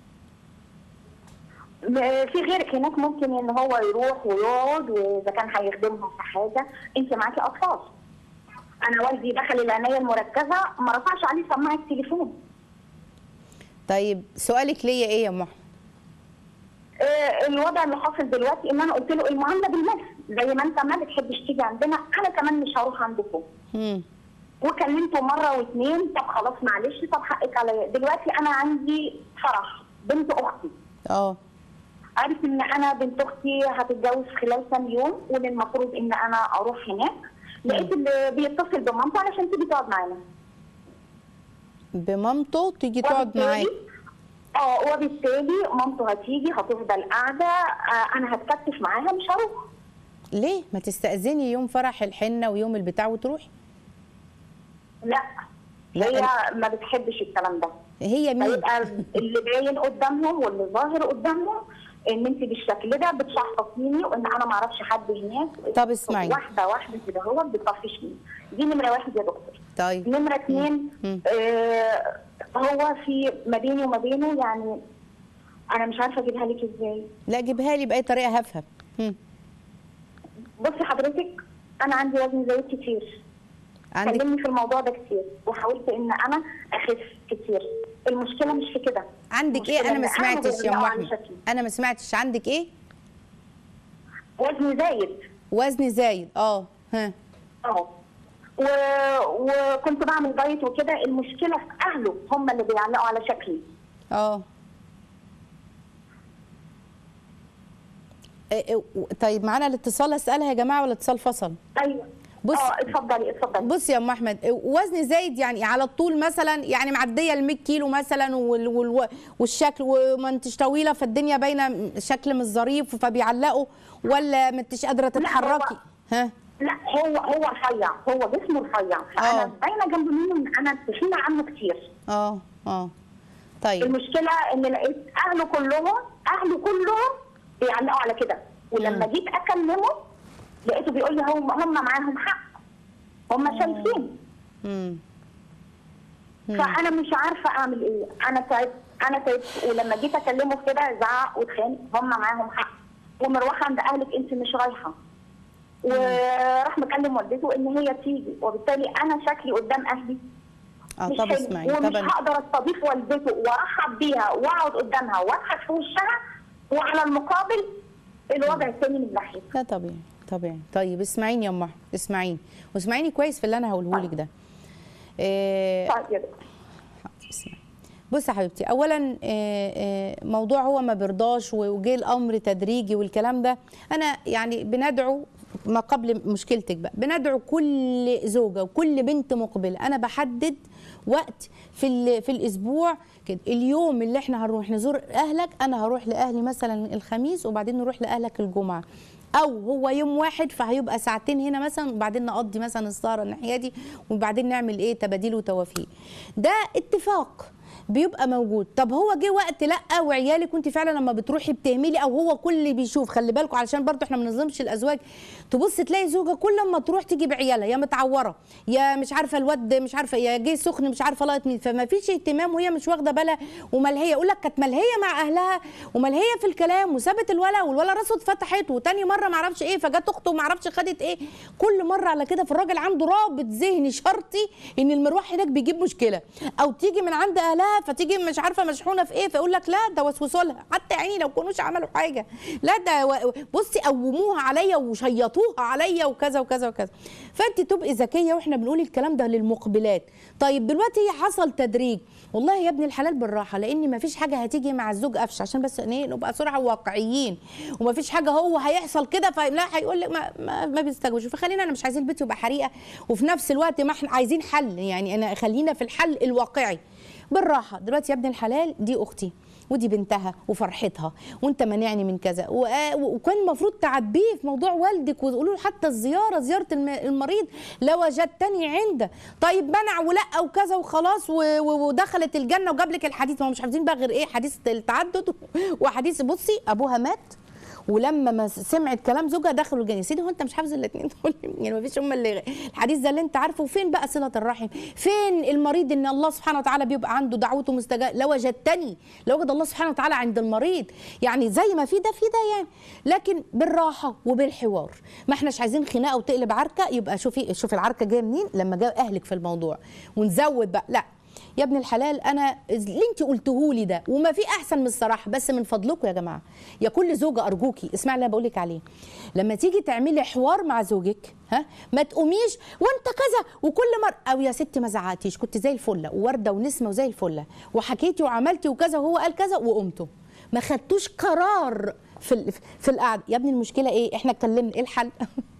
[SPEAKER 4] م- في غيرك هناك ممكن ان هو يروح ويقعد واذا كان هيخدمهم في حاجه انت معاكي اطفال انا والدي دخل العنايه المركزه ما رفعش عليه سماعه التليفون
[SPEAKER 3] طيب سؤالك ليا ايه يا ام احمد
[SPEAKER 4] آه، الوضع اللي حاصل دلوقتي ان انا قلت له المعامله بالمثل زي ما انت ما بتحبش تيجي عندنا انا كمان مش هروح عندكم
[SPEAKER 3] هم.
[SPEAKER 4] وكلمته مره واثنين طب خلاص معلش طب حقك عليا دلوقتي انا عندي فرح بنت اختي
[SPEAKER 3] اه
[SPEAKER 4] عارف ان انا بنت اختي هتتجوز خلال كام يوم وان المفروض ان انا اروح هناك لقيت اللي بيتصل بمامته علشان تيجي تقعد معانا
[SPEAKER 3] بمامته تيجي تقعد معاك
[SPEAKER 4] وبالتالي- اه وبالتالي مامته هتيجي هتفضل قاعده آه انا هتكتف معاها مش هروح
[SPEAKER 3] ليه ما تستأذني يوم فرح الحنة ويوم البتاع وتروحي
[SPEAKER 4] لا
[SPEAKER 3] لا،
[SPEAKER 4] هي ما بتحبش الكلام ده
[SPEAKER 3] هي مين
[SPEAKER 4] فيبقى اللي باين قدامهم واللي ظاهر قدامهم ان انت بالشكل ده بتشخصيني وان انا ما اعرفش حد هناك
[SPEAKER 3] طب اسمعي.
[SPEAKER 4] واحده واحده كده هو بتطفشني دي نمره واحد يا دكتور
[SPEAKER 3] طيب
[SPEAKER 4] نمره اثنين
[SPEAKER 3] مم.
[SPEAKER 4] آه هو في ما بيني وما بينه يعني انا مش عارفه اجيبها لك ازاي
[SPEAKER 3] لا جيبها لي بأي طريقة هفهم مم.
[SPEAKER 4] بصي حضرتك انا عندي وزن زايد كتير
[SPEAKER 3] عندك
[SPEAKER 4] كلمني في الموضوع ده كتير وحاولت ان انا اخف كتير المشكله مش في كده
[SPEAKER 3] عندك ايه
[SPEAKER 4] المشكلة
[SPEAKER 3] انا ما
[SPEAKER 4] إن
[SPEAKER 3] سمعتش يا ام
[SPEAKER 4] بغلقه عن
[SPEAKER 3] احمد
[SPEAKER 4] شكلي.
[SPEAKER 3] انا ما سمعتش عندك ايه
[SPEAKER 4] وزني زايد
[SPEAKER 3] وزن زايد اه ها
[SPEAKER 4] اه و... وكنت بعمل دايت وكده المشكله في اهله هم اللي بيعلقوا على شكلي
[SPEAKER 3] اه إيه إيه و- طيب معانا الاتصال اسالها يا جماعه ولا الاتصال فصل
[SPEAKER 4] ايوه
[SPEAKER 3] بص-
[SPEAKER 4] اه اتفضلي اتفضلي
[SPEAKER 3] بصي يا ام احمد وزن زايد يعني على الطول مثلا يعني معديه ال 100 كيلو مثلا وال وال والشكل وما انتش طويله فالدنيا باينه شكل مش ظريف فبيعلقوا ولا ما انتش قادره تتحركي ها
[SPEAKER 4] لا هو هو رفيع هو جسمه رفيع
[SPEAKER 3] آه.
[SPEAKER 4] فانا باينه جنب منه ان انا تخينه عنه كتير
[SPEAKER 3] اه اه طيب
[SPEAKER 4] المشكله ان لقيت اهله كلهم اهله كلهم بيعلقوا على كده ولما جيت اكلمه لقيته بيقول لي هم هم معاهم حق هم شايفين
[SPEAKER 3] امم
[SPEAKER 4] فانا مش عارفه اعمل ايه انا تعبت انا تعبت ولما جيت اكلمه في كده زعق واتخانق هم معاهم حق ومروحه عند اهلك انت مش رايحه وراح مكلم والدته ان هي تيجي وبالتالي انا شكلي قدام اهلي
[SPEAKER 3] اه
[SPEAKER 4] مش
[SPEAKER 3] طب
[SPEAKER 4] حلو
[SPEAKER 3] اسمعي
[SPEAKER 4] ومش
[SPEAKER 3] طبعا
[SPEAKER 4] هقدر استضيف والدته وارحب بيها واقعد قدامها واضحك في وشها وعلى المقابل الوضع الثاني من ناحيتي
[SPEAKER 3] لا طبيعي طبيعي طيب اسمعيني يا ام احمد اسمعيني واسمعيني كويس في اللي انا هقوله لك ده إيه
[SPEAKER 4] طيب يا دكتور
[SPEAKER 3] اسمعي بصي يا حبيبتي اولا آه، آه، موضوع هو ما بيرضاش وجه الامر تدريجي والكلام ده انا يعني بندعو ما قبل مشكلتك بقى بندعو كل زوجه وكل بنت مقبله انا بحدد وقت في ال- في الاسبوع كده اليوم اللي احنا هنروح نزور اهلك انا هروح لاهلي مثلا الخميس وبعدين نروح لاهلك الجمعه او هو يوم واحد فهيبقى ساعتين هنا مثلا وبعدين نقضي مثلا السهره الناحيه دي وبعدين نعمل ايه تباديل وتوافيق ده اتفاق بيبقى موجود طب هو جه وقت لا وعيالك وانت فعلا لما بتروحي بتهملي او هو كل اللي بيشوف خلي بالكم علشان برضو احنا ما بنظلمش الازواج تبص تلاقي زوجه كل ما تروح تيجي بعيالها يا متعوره يا مش عارفه الواد مش عارفه يا جه سخن مش عارفه لقط مين فما فيش اهتمام وهي مش واخده بالها وملهيه يقول لك كانت ملهيه مع اهلها وملهيه في الكلام وسابت الولا والولا راسه اتفتحت وتاني مره ما اعرفش ايه فجت اخته ما اعرفش خدت ايه كل مره على كده فالراجل عنده رابط ذهني شرطي ان المروح هناك بيجيب مشكله او تيجي من عند اهلها فتيجي مش عارفه مشحونه في ايه فيقول لك لا ده وسوسوا لها حتى يا عيني لو كانوش عملوا حاجه لا ده و- بصي قوموها عليا وشيطوها عليا وكذا وكذا وكذا فانت تبقي ذكيه واحنا بنقول الكلام ده للمقبلات طيب دلوقتي حصل تدريج والله يا ابن الحلال بالراحه لان ما فيش حاجه هتيجي مع الزوج قفش عشان بس إيه نبقى صراحه واقعيين وما فيش حاجه هو هيحصل كده فلا هيقول لك ما, ما, ما بيستجوبش فخلينا انا مش عايزين البيت يبقى حريقه وفي نفس الوقت ما احنا عايزين حل يعني انا خلينا في الحل الواقعي بالراحه دلوقتي يا ابن الحلال دي اختي ودي بنتها وفرحتها وانت مانعني من كذا وآ- وكان المفروض تعبيه في موضوع والدك وتقولوا له حتى الزياره زياره الم- المريض لوجدتني عنده طيب منع ولا وكذا وخلاص و- و- ودخلت الجنه وجاب لك الحديث ما هم مش حافظين بقى غير ايه حديث التعدد وحديث بصي ابوها مات ولما ما سمعت كلام زوجها دخلوا الجنه يا سيدي هو انت مش حافظ الاثنين دول يعني ما فيش هم اللي الحديث ده اللي انت عارفه فين بقى صله الرحم فين المريض ان الله سبحانه وتعالى بيبقى عنده دعوته مستجابه لوجدتني لوجد الله سبحانه وتعالى عند المريض يعني زي ما في ده في ده يعني لكن بالراحه وبالحوار ما احناش عايزين خناقه وتقلب عركه يبقى شوفي شوفي العركه جايه منين لما جاء اهلك في الموضوع ونزود بقى لا يا ابن الحلال انا اللي انت قلته لي ده وما في احسن من الصراحه بس من فضلكم يا جماعه يا كل زوجه ارجوكي اسمعي اللي انا بقول لك عليه لما تيجي تعملي حوار مع زوجك ها ما تقوميش وانت كذا وكل مره او يا ستي ما زعقتيش كنت زي الفله وورده ونسمه وزي الفله وحكيتي وعملتي وكذا وهو قال كذا وقمتوا ما خدتوش قرار في ال- في القعده يا ابني المشكله ايه احنا اتكلمنا ايه الحل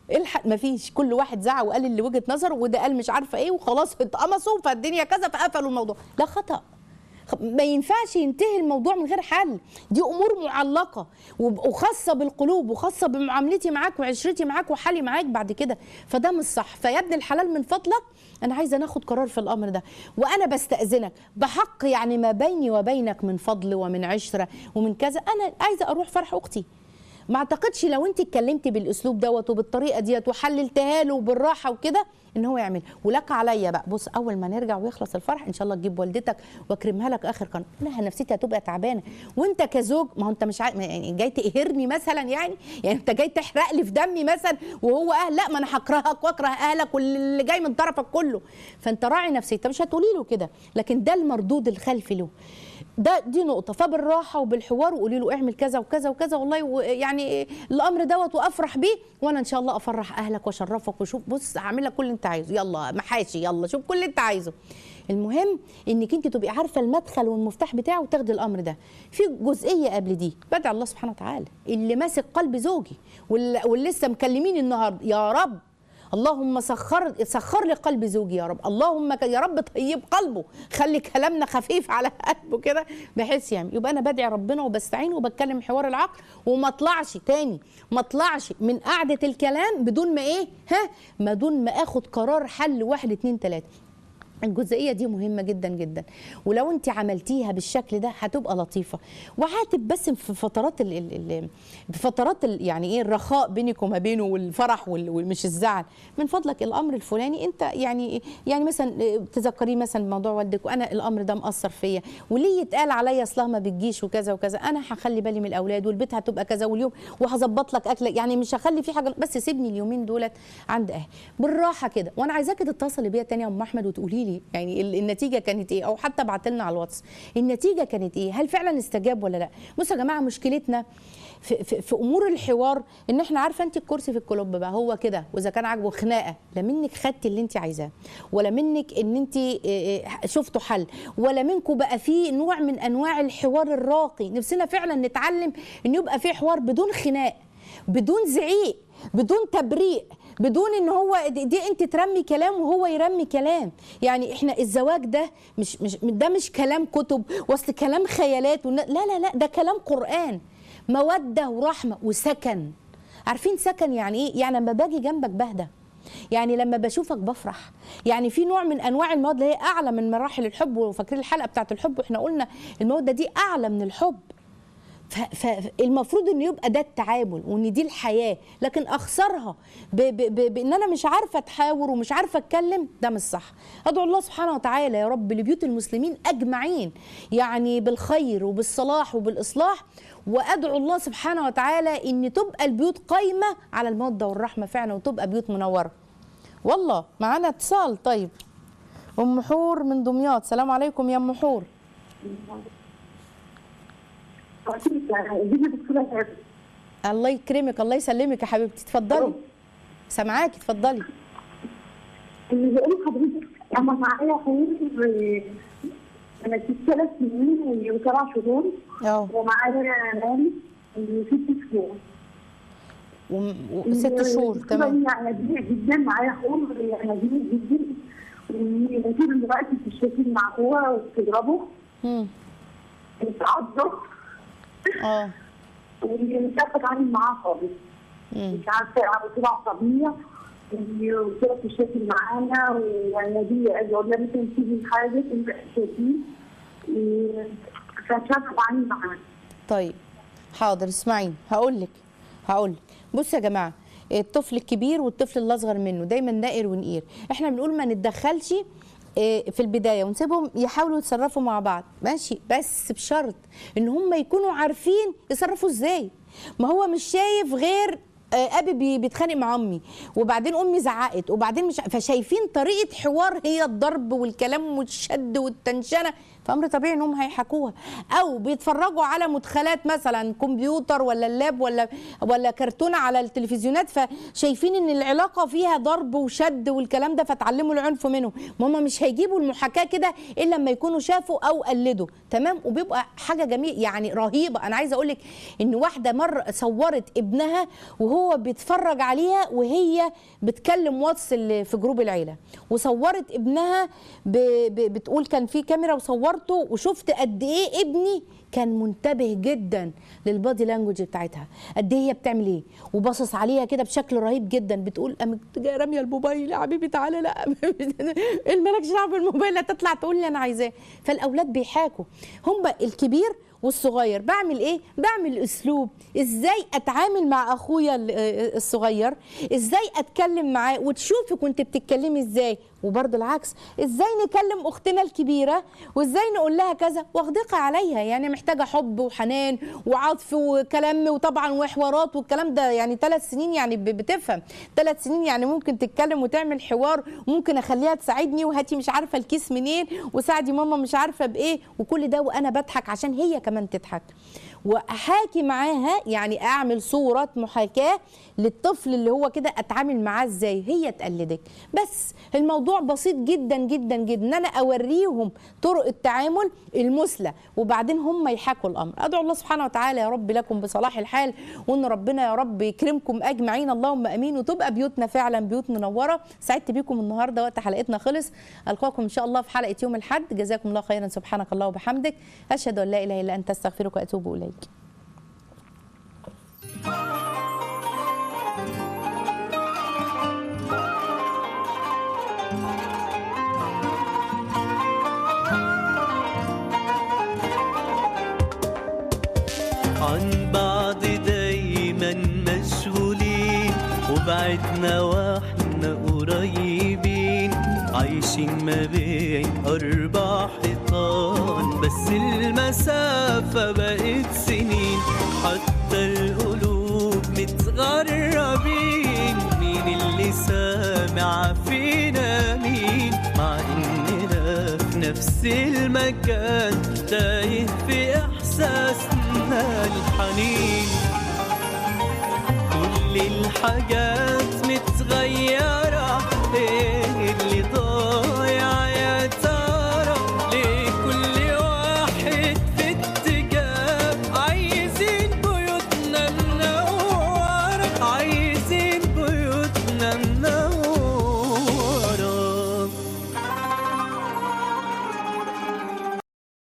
[SPEAKER 3] الحق مفيش كل واحد زعق وقال اللي وجهه نظره وده قال مش عارفه ايه وخلاص اتقمصوا فالدنيا كذا فقفلوا الموضوع لا خطأ خ- ما ينفعش ينتهي الموضوع من غير حل دي امور معلقه وب- وخاصه بالقلوب وخاصه بمعاملتي معاك وعشرتي معاك وحالي معاك بعد كده فده مش صح فيا ابن الحلال من فضلك انا عايزه ناخد قرار في الامر ده وانا بستاذنك بحق يعني ما بيني وبينك من فضل ومن عشره ومن كذا انا عايزه اروح فرح اختي ما اعتقدش لو انت اتكلمتي بالاسلوب دوت وبالطريقه ديت وحللتها له بالراحه وكده ان هو يعمل ولك عليا بقى بص اول ما نرجع ويخلص الفرح ان شاء الله تجيب والدتك واكرمها لك اخر قرن لها نفسيتي هتبقى تعبانه وانت كزوج ما هو انت مش عا... يعني جاي تقهرني مثلا يعني يعني انت جاي تحرق لي في دمي مثلا وهو اهل لا ما انا هكرهك واكره اهلك واللي جاي من طرفك كله فانت راعي نفسيتك مش هتقولي له كده لكن ده المردود الخلفي له ده دي نقطه فبالراحه وبالحوار وقولي له اعمل كذا وكذا وكذا والله و- يعني الامر دوت وافرح بيه وانا ان شاء الله افرح اهلك واشرفك وشوف بص هعمل لك كل اللي انت عايزه يلا محاشي يلا شوف كل اللي انت عايزه المهم انك انت تبقي عارفه المدخل والمفتاح بتاعه وتاخدي الامر ده في جزئيه قبل دي بدعي الله سبحانه وتعالى اللي ماسك قلب زوجي واللي واللي لسه مكلمين النهارده يا رب اللهم سخر سخر لي قلب زوجي يا رب اللهم ك- يا رب طيب قلبه خلي كلامنا خفيف على قلبه كده بحيث يعني يبقى انا بدعي ربنا وبستعين وبتكلم حوار العقل وما اطلعش تاني ما اطلعش من قعده الكلام بدون ما ايه ها ما دون ما اخد قرار حل واحد اتنين تلاته الجزئيه دي مهمه جدا جدا ولو انت عملتيها بالشكل ده هتبقى لطيفه وعاتب بس في فترات ال ال ال في فترات ال يعني ايه الرخاء بينك وما بينه والفرح وال- ومش الزعل من فضلك الامر الفلاني انت يعني يعني مثلا تذكريه مثلا بموضوع والدك وانا الامر ده مأثر فيا وليه يتقال عليا اصلها ما بتجيش وكذا وكذا انا هخلي بالي من الاولاد والبيت هتبقى كذا واليوم وهظبط لك اكلك يعني مش هخلي في حاجه بس سيبني اليومين دولت عند اهلي بالراحه كده وانا عايزاكي تتصلي بيا تاني يا ام احمد وتقولي لي يعني ال- النتيجه كانت ايه او حتى ابعت لنا على الواتس النتيجه كانت ايه هل فعلا استجاب ولا لا بصوا يا جماعه مشكلتنا في, في, في امور الحوار ان احنا عارفه انت الكرسي في الكلوب بقى هو كده واذا كان عاجبه خناقه لا منك خدتي اللي انت عايزاه ولا منك ان انت إيه إيه شفتوا حل ولا منكم بقى في نوع من انواع الحوار الراقي نفسنا فعلا نتعلم ان يبقى في حوار بدون خناق بدون زعيق بدون تبريء بدون ان هو دي, دي انت ترمي كلام وهو يرمي كلام يعني احنا الزواج ده مش مش ده مش كلام كتب واصل كلام خيالات ون- لا لا لا ده كلام قرآن مودة ورحمة وسكن عارفين سكن يعني ايه يعني لما باجي جنبك بهدى يعني لما بشوفك بفرح يعني في نوع من انواع المواد اللي هي اعلى من مراحل الحب وفاكرين الحلقه بتاعت الحب واحنا قلنا الموده دي اعلى من الحب ف- فالمفروض ان يبقى ده التعامل وان دي الحياه لكن اخسرها ب ب ب بان انا مش عارفه اتحاور ومش عارفه اتكلم ده مش صح ادعو الله سبحانه وتعالى يا رب لبيوت المسلمين اجمعين يعني بالخير وبالصلاح وبالاصلاح وادعو الله سبحانه وتعالى ان تبقى البيوت قايمه على الموده والرحمه فعلا وتبقى بيوت منوره والله معانا اتصال طيب ام حور من دمياط سلام عليكم يا ام حور
[SPEAKER 4] دي دكتورة تعبت
[SPEAKER 3] الله يكرمك الله يسلمك يا حبيبتي اتفضلي سامعاكي اتفضلي
[SPEAKER 4] اللي بقول لحضرتك انا معايا حبيبي انا في ثلاث سنين وسبع شهور
[SPEAKER 3] اه
[SPEAKER 4] ومعايا مالي ست شهور
[SPEAKER 3] وم- وست شهور تمام
[SPEAKER 4] يعني نبيع جدا معايا اخوه يعني نبيع جدا وطول الوقت بتشتكي مع اخوها وبتضربه
[SPEAKER 3] مم.
[SPEAKER 4] بتعضه
[SPEAKER 3] اه
[SPEAKER 4] ومش عارفه اتعامل معاها خالص
[SPEAKER 3] مم.
[SPEAKER 4] مش عارفه على طول عصبيه وكده بتشتكي معانا ويعني دي اجي اقول لها مثلا تيجي حاجه انت تشتكي فمش عارفه اتعامل معاها
[SPEAKER 3] طيب حاضر اسمعيني هقول لك هقول لك بصوا يا جماعه الطفل الكبير والطفل الاصغر منه دايما نائر ونقير احنا بنقول ما نتدخلش إيه، في البدايه ونسيبهم يحاولوا يتصرفوا مع بعض ماشي بس بشرط ان هم يكونوا عارفين يتصرفوا ازاي ما هو مش شايف غير آه، ابي بي- بيتخانق مع امي وبعدين امي زعقت وبعدين مش فشايفين طريقه حوار هي الضرب والكلام والشد والتنشنه فامر طبيعي انهم هيحكوها او بيتفرجوا على مدخلات مثلا كمبيوتر ولا اللاب ولا ولا كرتونه على التلفزيونات فشايفين ان العلاقه فيها ضرب وشد والكلام ده فتعلموا العنف منه ما هم مش هيجيبوا المحاكاه كده الا لما يكونوا شافوا او قلدوا تمام وبيبقى حاجه جميل يعني رهيبه انا عايزه اقول لك ان واحده مره صورت ابنها وهو بيتفرج عليها وهي بتكلم واتس اللي في جروب العيله وصورت ابنها ب... ب... بتقول كان في كاميرا وصورته وشفت قد ايه ابني كان منتبه جدا للبادي لانجوج بتاعتها قد ايه هي بتعمل ايه وباصص عليها كده بشكل رهيب جدا بتقول قامت جايه راميه الموبايل يا حبيبي تعالى لا مالكش دعوه بالموبايل لا تطلع تقول لي انا عايزاه فالاولاد بيحاكوا هم الكبير والصغير بعمل ايه بعمل اسلوب ازاي اتعامل مع اخويا ال- آه الصغير ازاي اتكلم معاه وتشوفي كنت بتتكلمي ازاي وبرضه العكس ازاي نكلم اختنا الكبيره وازاي نقول لها كذا واغدقي عليها يعني محتاجه حب وحنان وعطف وكلام وطبعا وحوارات والكلام ده يعني ثلاث سنين يعني ب- بتفهم ثلاث سنين يعني ممكن تتكلم وتعمل حوار وممكن اخليها تساعدني وهاتي مش عارفه الكيس منين وساعدي ماما مش عارفه بايه وكل ده وانا بضحك عشان هي كمان تضحك واحاكي معاها يعني اعمل صوره محاكاه للطفل اللي هو كده اتعامل معاه ازاي هي تقلدك بس الموضوع بسيط جدا جدا جدا ان انا اوريهم طرق التعامل المثلى وبعدين هم يحاكوا الامر ادعو الله سبحانه وتعالى يا رب لكم بصلاح الحال وان ربنا يا رب يكرمكم اجمعين اللهم امين وتبقى بيوتنا فعلا بيوت منوره سعدت بيكم النهارده وقت حلقتنا خلص القاكم ان شاء الله في حلقه يوم الاحد جزاكم الله خيرا سبحانك الله وبحمدك اشهد ان لا اله الا انت استغفرك واتوب اليك
[SPEAKER 1] عن بعض دايما مشغولين وبعدنا واحنا قريبين عايشين ما بين أربع حيطان بس المسافة بقت سنين حتى القلوب متغربين مين اللي سامع فينا مين مع إننا في نفس المكان تايه في إحساسنا الحنين كل الحاجات